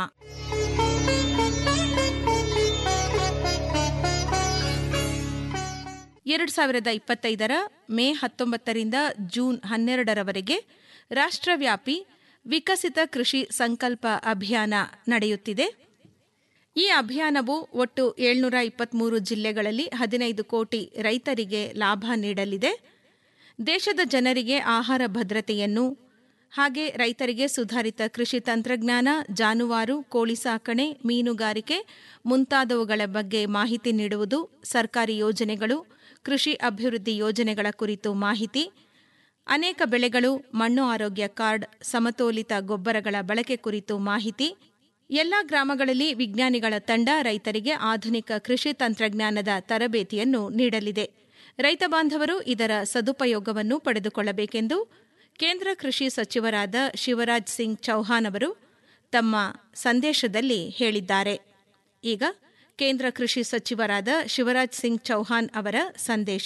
ಎರಡು ಸಾವಿರದ ಇಪ್ಪತ್ತೈದರ ಮೇ ಹತ್ತೊಂಬತ್ತರಿಂದ ಜೂನ್ ಹನ್ನೆರಡರವರೆಗೆ ರಾಷ್ಟ್ರವ್ಯಾಪಿ ವಿಕಸಿತ ಕೃಷಿ ಸಂಕಲ್ಪ ಅಭಿಯಾನ ನಡೆಯುತ್ತಿದೆ ಈ ಅಭಿಯಾನವು ಒಟ್ಟು ಏಳ್ನೂರ ಇಪ್ಪತ್ಮೂರು ಜಿಲ್ಲೆಗಳಲ್ಲಿ ಹದಿನೈದು ಕೋಟಿ ರೈತರಿಗೆ ಲಾಭ ನೀಡಲಿದೆ ದೇಶದ ಜನರಿಗೆ ಆಹಾರ ಭದ್ರತೆಯನ್ನು ಹಾಗೆ ರೈತರಿಗೆ ಸುಧಾರಿತ ಕೃಷಿ ತಂತ್ರಜ್ಞಾನ ಜಾನುವಾರು ಕೋಳಿ ಸಾಕಣೆ ಮೀನುಗಾರಿಕೆ ಮುಂತಾದವುಗಳ ಬಗ್ಗೆ ಮಾಹಿತಿ ನೀಡುವುದು ಸರ್ಕಾರಿ ಯೋಜನೆಗಳು ಕೃಷಿ ಅಭಿವೃದ್ಧಿ ಯೋಜನೆಗಳ ಕುರಿತು ಮಾಹಿತಿ ಅನೇಕ ಬೆಳೆಗಳು ಮಣ್ಣು ಆರೋಗ್ಯ ಕಾರ್ಡ್ ಸಮತೋಲಿತ ಗೊಬ್ಬರಗಳ ಬಳಕೆ ಕುರಿತು ಮಾಹಿತಿ ಎಲ್ಲ ಗ್ರಾಮಗಳಲ್ಲಿ ವಿಜ್ಞಾನಿಗಳ ತಂಡ ರೈತರಿಗೆ ಆಧುನಿಕ ಕೃಷಿ ತಂತ್ರಜ್ಞಾನದ ತರಬೇತಿಯನ್ನು ನೀಡಲಿದೆ ರೈತ ಬಾಂಧವರು ಇದರ ಸದುಪಯೋಗವನ್ನು ಪಡೆದುಕೊಳ್ಳಬೇಕೆಂದು ಕೇಂದ್ರ ಕೃಷಿ ಸಚಿವರಾದ ಶಿವರಾಜ್ ಸಿಂಗ್ ಚೌಹಾಣ್ ಅವರು ತಮ್ಮ ಸಂದೇಶದಲ್ಲಿ ಹೇಳಿದ್ದಾರೆ ಈಗ ಕೇಂದ್ರ ಕೃಷಿ ಸಚಿವರಾದ ಶಿವರಾಜ್ ಸಿಂಗ್ ಚೌಹಾಣ್ ಅವರ ಸಂದೇಶ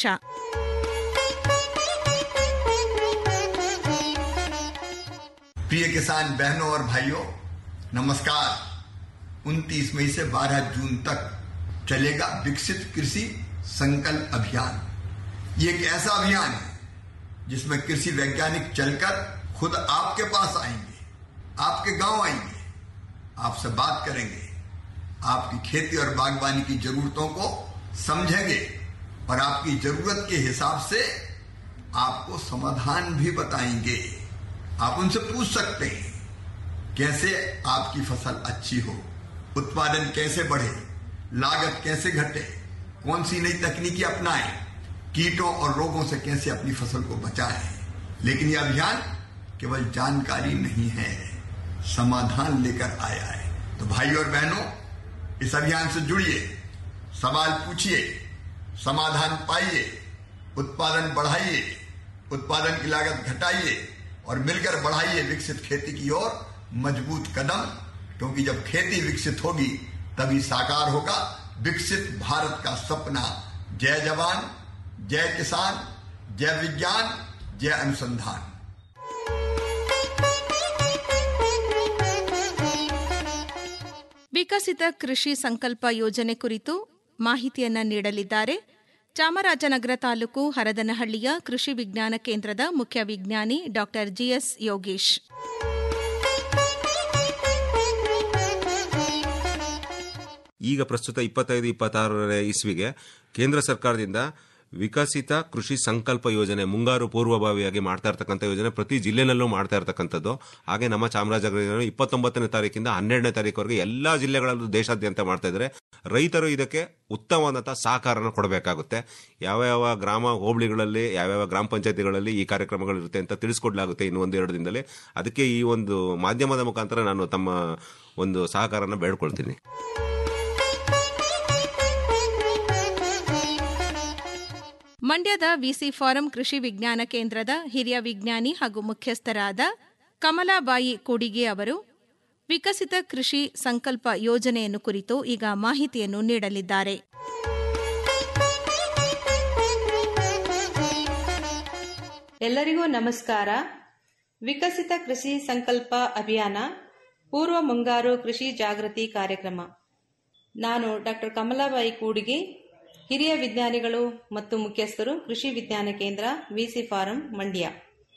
प्रिय किसान बहनों और भाइयों नमस्कार 29 मई से 12 जून तक चलेगा विकसित कृषि संकल्प अभियान ये एक ऐसा अभियान है जिसमें कृषि वैज्ञानिक चलकर खुद आपके पास आएंगे आपके गांव आएंगे आपसे बात करेंगे आपकी खेती और बागवानी की जरूरतों को समझेंगे और आपकी जरूरत के हिसाब से आपको समाधान भी बताएंगे आप उनसे पूछ सकते हैं कैसे आपकी फसल अच्छी हो उत्पादन कैसे बढ़े लागत कैसे घटे कौन सी नई तकनीकी अपनाएं कीटों और रोगों से कैसे अपनी फसल को बचाएं लेकिन यह अभियान केवल जानकारी नहीं है समाधान लेकर आया है तो भाई और बहनों इस अभियान से जुड़िए सवाल पूछिए समाधान पाइए उत्पादन बढ़ाइए उत्पादन की लागत घटाइए और मिलकर बढ़ाइए विकसित खेती की ओर मजबूत कदम क्योंकि जब खेती विकसित होगी तभी साकार होगा विकसित भारत का सपना जय जवान जय किसान जय विज्ञान जय अनुसंधान ವಿಕಸಿತ ಕೃಷಿ ಸಂಕಲ್ಪ ಯೋಜನೆ ಕುರಿತು ಮಾಹಿತಿಯನ್ನ ನೀಡಲಿದ್ದಾರೆ ಚಾಮರಾಜನಗರ ತಾಲೂಕು ಹರದನಹಳ್ಳಿಯ ಕೃಷಿ ವಿಜ್ಞಾನ ಕೇಂದ್ರದ ಮುಖ್ಯ ವಿಜ್ಞಾನಿ ಡಾಕ್ಟರ್ ಜಿಎಸ್ ಯೋಗೇಶ್ ಈಗ ಪ್ರಸ್ತುತ ಇಪ್ಪತ್ತೈದು ಇಪ್ಪತ್ತಾರರ ಇಸ್ವಿಗೆ ಕೇಂದ್ರ ಸರ್ಕಾರದಿಂದ ವಿಕಸಿತ ಕೃಷಿ ಸಂಕಲ್ಪ ಯೋಜನೆ ಮುಂಗಾರು ಪೂರ್ವಭಾವಿಯಾಗಿ ಮಾಡ್ತಾ ಇರ್ತಕ್ಕಂಥ ಯೋಜನೆ ಪ್ರತಿ ಜಿಲ್ಲೆನಲ್ಲೂ ಮಾಡ್ತಾ ಇರ್ತಕ್ಕಂಥದ್ದು ಹಾಗೆ ನಮ್ಮ ಚಾಮರಾಜನಗರ ಇಪ್ಪತ್ತೊಂಬತ್ತನೇ ತಾರೀಕಿಂದ ಹನ್ನೆರಡನೇ ತಾರೀಕುವರೆಗೆ ಎಲ್ಲಾ ಜಿಲ್ಲೆಗಳಲ್ಲೂ ದೇಶಾದ್ಯಂತ ಮಾಡ್ತಾ ಇದ್ದಾರೆ ರೈತರು ಇದಕ್ಕೆ ಉತ್ತಮವಾದಂತಹ ಸಹಕಾರನ ಕೊಡಬೇಕಾಗುತ್ತೆ ಯಾವ ಯಾವ ಗ್ರಾಮ ಹೋಬಳಿಗಳಲ್ಲಿ ಯಾವ್ಯಾವ ಗ್ರಾಮ ಪಂಚಾಯತಿಗಳಲ್ಲಿ ಈ ಕಾರ್ಯಕ್ರಮಗಳು ಇರುತ್ತೆ ಅಂತ ತಿಳಿಸ್ಕೊಡ್ಲಾಗುತ್ತೆ ಇನ್ನು ಒಂದೆರಡು ದಿನದಲ್ಲಿ ಅದಕ್ಕೆ ಈ ಒಂದು ಮಾಧ್ಯಮದ ಮುಖಾಂತರ ನಾನು ತಮ್ಮ ಒಂದು ಸಹಕಾರನ ಬೇಡ್ಕೊಳ್ತೀನಿ ಮಂಡ್ಯದ ವಿಸಿ ಫಾರಂ ಕೃಷಿ ವಿಜ್ಞಾನ ಕೇಂದ್ರದ ಹಿರಿಯ ವಿಜ್ಞಾನಿ ಹಾಗೂ ಮುಖ್ಯಸ್ಥರಾದ ಕಮಲಾಬಾಯಿ ಕೂಡಿಗೆ ಅವರು ವಿಕಸಿತ ಕೃಷಿ ಸಂಕಲ್ಪ ಯೋಜನೆಯನ್ನು ಕುರಿತು ಈಗ ಮಾಹಿತಿಯನ್ನು ನೀಡಲಿದ್ದಾರೆ ಎಲ್ಲರಿಗೂ ನಮಸ್ಕಾರ ವಿಕಸಿತ ಕೃಷಿ ಸಂಕಲ್ಪ ಅಭಿಯಾನ ಪೂರ್ವ ಮುಂಗಾರು ಕೃಷಿ ಜಾಗೃತಿ ಕಾರ್ಯಕ್ರಮ ನಾನು ಡಾಕ್ಟರ್ ಕಮಲಾಬಾಯಿ ಕೂಡಿಗೆ ಹಿರಿಯ ವಿಜ್ಞಾನಿಗಳು ಮತ್ತು ಮುಖ್ಯಸ್ಥರು ಕೃಷಿ ವಿಜ್ಞಾನ ಕೇಂದ್ರ ವಿಸಿ ಫಾರಂ ಮಂಡ್ಯ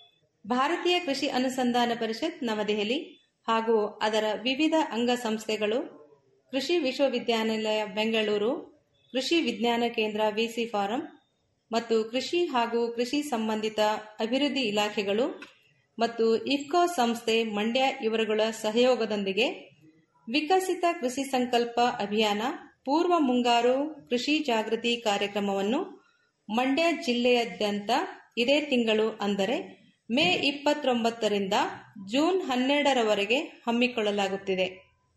ಭಾರತೀಯ ಕೃಷಿ ಅನುಸಂಧಾನ ಪರಿಷತ್ ನವದೆಹಲಿ ಹಾಗೂ ಅದರ ವಿವಿಧ ಅಂಗಸಂಸ್ಥೆಗಳು ಕೃಷಿ ವಿಶ್ವವಿದ್ಯಾನಿಲಯ ಬೆಂಗಳೂರು ಕೃಷಿ ವಿಜ್ಞಾನ ಕೇಂದ್ರ ವಿಸಿ ಫಾರಂ ಮತ್ತು ಕೃಷಿ ಹಾಗೂ ಕೃಷಿ ಸಂಬಂಧಿತ ಅಭಿವೃದ್ಧಿ ಇಲಾಖೆಗಳು ಮತ್ತು ಇಫ್ಕೋ ಸಂಸ್ಥೆ ಮಂಡ್ಯ ಇವರುಗಳ ಸಹಯೋಗದೊಂದಿಗೆ ವಿಕಸಿತ ಕೃಷಿ ಸಂಕಲ್ಪ ಅಭಿಯಾನ ಪೂರ್ವ ಮುಂಗಾರು ಕೃಷಿ ಜಾಗೃತಿ ಕಾರ್ಯಕ್ರಮವನ್ನು ಮಂಡ್ಯ ಜಿಲ್ಲೆಯಾದ್ಯಂತ ಇದೇ ತಿಂಗಳು ಅಂದರೆ ಮೇ ಇಪ್ಪತ್ತೊಂಬತ್ತರಿಂದ ಜೂನ್ ಹನ್ನೆರಡರವರೆಗೆ ಹಮ್ಮಿಕೊಳ್ಳಲಾಗುತ್ತಿದೆ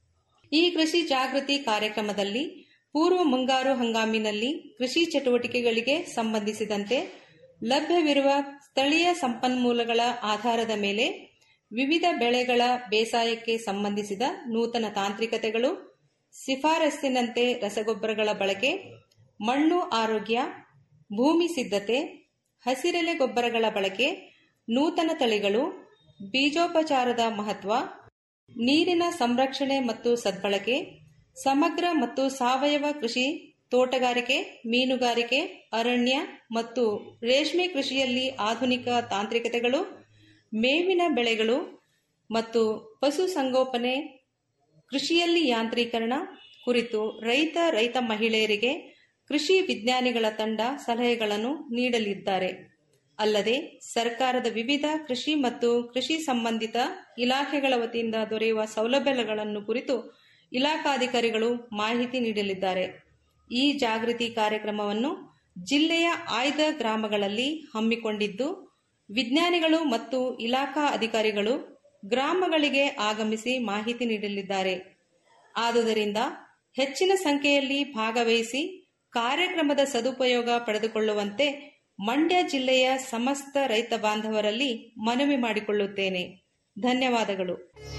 ಈ ಕೃಷಿ ಜಾಗೃತಿ ಕಾರ್ಯಕ್ರಮದಲ್ಲಿ ಪೂರ್ವ ಮುಂಗಾರು ಹಂಗಾಮಿನಲ್ಲಿ ಕೃಷಿ ಚಟುವಟಿಕೆಗಳಿಗೆ ಸಂಬಂಧಿಸಿದಂತೆ ಲಭ್ಯವಿರುವ ಸ್ಥಳೀಯ ಸಂಪನ್ಮೂಲಗಳ ಆಧಾರದ ಮೇಲೆ ವಿವಿಧ ಬೆಳೆಗಳ ಬೇಸಾಯಕ್ಕೆ ಸಂಬಂಧಿಸಿದ ನೂತನ ತಾಂತ್ರಿಕತೆಗಳು ಶಿಫಾರಸ್ಸಿನಂತೆ ರಸಗೊಬ್ಬರಗಳ ಬಳಕೆ ಮಣ್ಣು ಆರೋಗ್ಯ ಭೂಮಿ ಸಿದ್ಧತೆ ಹಸಿರೆಲೆ ಗೊಬ್ಬರಗಳ ಬಳಕೆ ನೂತನ ತಳಿಗಳು ಬೀಜೋಪಚಾರದ ಮಹತ್ವ ನೀರಿನ ಸಂರಕ್ಷಣೆ ಮತ್ತು ಸದ್ಬಳಕೆ ಸಮಗ್ರ ಮತ್ತು ಸಾವಯವ ಕೃಷಿ ತೋಟಗಾರಿಕೆ ಮೀನುಗಾರಿಕೆ ಅರಣ್ಯ ಮತ್ತು ರೇಷ್ಮೆ ಕೃಷಿಯಲ್ಲಿ ಆಧುನಿಕ ತಾಂತ್ರಿಕತೆಗಳು ಮೇವಿನ ಬೆಳೆಗಳು ಮತ್ತು ಪಶು ಸಂಗೋಪನೆ ಕೃಷಿಯಲ್ಲಿ ಯಾಂತ್ರೀಕರಣ ಕುರಿತು ರೈತ ರೈತ ಮಹಿಳೆಯರಿಗೆ ಕೃಷಿ ವಿಜ್ಞಾನಿಗಳ ತಂಡ ಸಲಹೆಗಳನ್ನು ನೀಡಲಿದ್ದಾರೆ ಅಲ್ಲದೆ ಸರ್ಕಾರದ ವಿವಿಧ ಕೃಷಿ ಮತ್ತು ಕೃಷಿ ಸಂಬಂಧಿತ ಇಲಾಖೆಗಳ ವತಿಯಿಂದ ದೊರೆಯುವ ಸೌಲಭ್ಯಗಳನ್ನು ಕುರಿತು ಇಲಾಖಾಧಿಕಾರಿಗಳು ಮಾಹಿತಿ ನೀಡಲಿದ್ದಾರೆ ಈ ಜಾಗೃತಿ ಕಾರ್ಯಕ್ರಮವನ್ನು ಜಿಲ್ಲೆಯ ಆಯ್ದ ಗ್ರಾಮಗಳಲ್ಲಿ ಹಮ್ಮಿಕೊಂಡಿದ್ದು ವಿಜ್ಞಾನಿಗಳು ಮತ್ತು ಇಲಾಖಾ ಅಧಿಕಾರಿಗಳು ಗ್ರಾಮಗಳಿಗೆ ಆಗಮಿಸಿ ಮಾಹಿತಿ ನೀಡಲಿದ್ದಾರೆ ಆದುದರಿಂದ ಹೆಚ್ಚಿನ ಸಂಖ್ಯೆಯಲ್ಲಿ ಭಾಗವಹಿಸಿ ಕಾರ್ಯಕ್ರಮದ ಸದುಪಯೋಗ ಪಡೆದುಕೊಳ್ಳುವಂತೆ ಮಂಡ್ಯ ಜಿಲ್ಲೆಯ ಸಮಸ್ತ ರೈತ ಬಾಂಧವರಲ್ಲಿ ಮನವಿ ಮಾಡಿಕೊಳ್ಳುತ್ತೇನೆ ಧನ್ಯವಾದಗಳು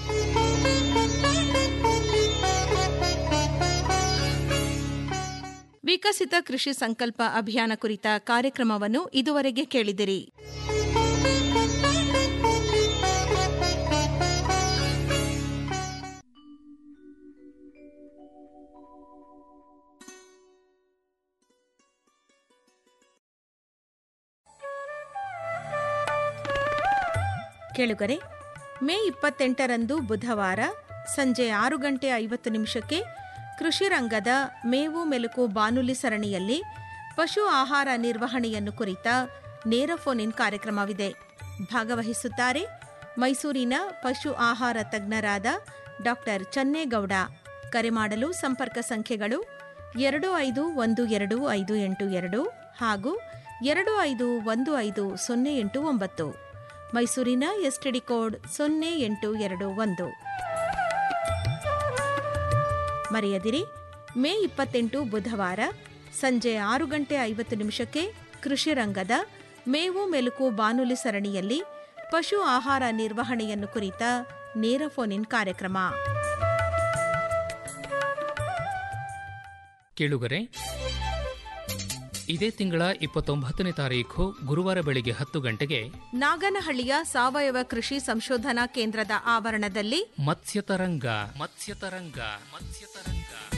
ವಿಕಸಿತ ಕೃಷಿ ಸಂಕಲ್ಪ ಅಭಿಯಾನ ಕುರಿತ ಕಾರ್ಯಕ್ರಮವನ್ನು ಇದುವರೆಗೆ ಕೇಳಿದಿರಿ ಕೇಳುಗರೆ ಮೇ ಇಪ್ಪತ್ತೆಂಟರಂದು ಬುಧವಾರ ಸಂಜೆ ಆರು ಗಂಟೆ ಐವತ್ತು ನಿಮಿಷಕ್ಕೆ ಕೃಷಿ ರಂಗದ ಮೇವು ಮೆಲುಕು ಬಾನುಲಿ ಸರಣಿಯಲ್ಲಿ ಪಶು ಆಹಾರ ನಿರ್ವಹಣೆಯನ್ನು ಕುರಿತ ನೇರ ಫೋನ್ ಇನ್ ಕಾರ್ಯಕ್ರಮವಿದೆ ಭಾಗವಹಿಸುತ್ತಾರೆ ಮೈಸೂರಿನ ಪಶು ಆಹಾರ ತಜ್ಞರಾದ ಡಾಕ್ಟರ್ ಚನ್ನೇಗೌಡ ಕರೆ ಮಾಡಲು ಸಂಪರ್ಕ ಸಂಖ್ಯೆಗಳು ಎರಡು ಐದು ಒಂದು ಎರಡು ಐದು ಎಂಟು ಎರಡು ಹಾಗೂ ಎರಡು ಐದು ಒಂದು ಐದು ಸೊನ್ನೆ ಎಂಟು ಒಂಬತ್ತು ಮೈಸೂರಿನ ಎಸ್ಟಿಡಿ ಕೋಡ್ ಸೊನ್ನೆ ಎಂಟು ಎರಡು ಒಂದು ಮರೆಯದಿರಿ ಮೇ ಇಪ್ಪತ್ತೆಂಟು ಬುಧವಾರ ಸಂಜೆ ಆರು ಗಂಟೆ ಐವತ್ತು ನಿಮಿಷಕ್ಕೆ ಕೃಷಿ ರಂಗದ ಮೇವು ಮೆಲುಕು ಬಾನುಲಿ ಸರಣಿಯಲ್ಲಿ ಪಶು ಆಹಾರ ನಿರ್ವಹಣೆಯನ್ನು ಕುರಿತ ನೇರ ಫೋನ್ ಇನ್ ಕಾರ್ಯಕ್ರಮ ಕೇಳುಗರೆ ಇದೇ ತಿಂಗಳ ಇಪ್ಪತ್ತೊಂಬತ್ತನೇ ತಾರೀಖು ಗುರುವಾರ ಬೆಳಿಗ್ಗೆ ಹತ್ತು ಗಂಟೆಗೆ ನಾಗನಹಳ್ಳಿಯ ಸಾವಯವ ಕೃಷಿ ಸಂಶೋಧನಾ ಕೇಂದ್ರದ ಆವರಣದಲ್ಲಿ ಮತ್ಸ್ಯತರಂಗ ಮತ್ಸ್ಯತರಂಗ ಮತ್ಸ್ಯತರಂಗ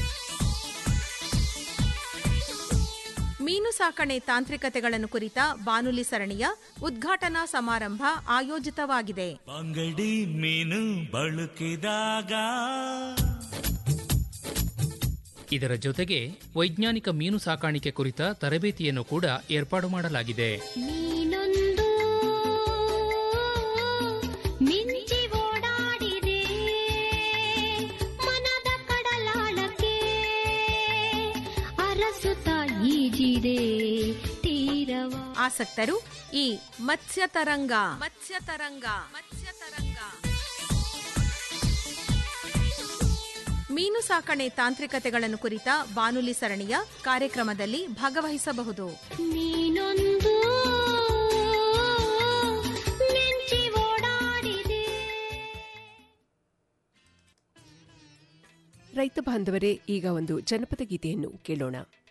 ಮೀನು ಸಾಕಣೆ ತಾಂತ್ರಿಕತೆಗಳನ್ನು ಕುರಿತ ಬಾನುಲಿ ಸರಣಿಯ ಉದ್ಘಾಟನಾ ಸಮಾರಂಭ ಆಯೋಜಿತವಾಗಿದೆ ಅಂಗಡಿ ಮೀನು ಬಳಕಿದಾಗ ಇದರ ಜೊತೆಗೆ ವೈಜ್ಞಾನಿಕ ಮೀನು ಸಾಕಾಣಿಕೆ ಕುರಿತ ತರಬೇತಿಯನ್ನು ಕೂಡ ಏರ್ಪಾಡು ಮಾಡಲಾಗಿದೆ ನೀನೊಂದು ಮಿಂಚಿ ಓಡಾಡಿದೆ ಮನದ ಕಡಲಾಳಕ್ಕೆ ಅರಸುತ್ತ ಈಜಿದೆ ತೀರವ ಆಸಕ್ತರು ಈ ಮತ್ಸ್ಯತರಂಗ ಮತ್ಸ್ಯತರಂಗ ಮತ್ಸ್ಯತರಂಗ ಮೀನು ಸಾಕಣೆ ತಾಂತ್ರಿಕತೆಗಳನ್ನು ಕುರಿತ ಬಾನುಲಿ ಸರಣಿಯ ಕಾರ್ಯಕ್ರಮದಲ್ಲಿ ಭಾಗವಹಿಸಬಹುದು ನೀನೊಂದು ಮಿಂಚಿ ಓಡಾಡಿದೆ ರೈತ ಬಾಂಧವರೇ ಈಗ ಒಂದು ಜನಪದ ಗೀತೆಯನ್ನು ಕೇಳೋಣ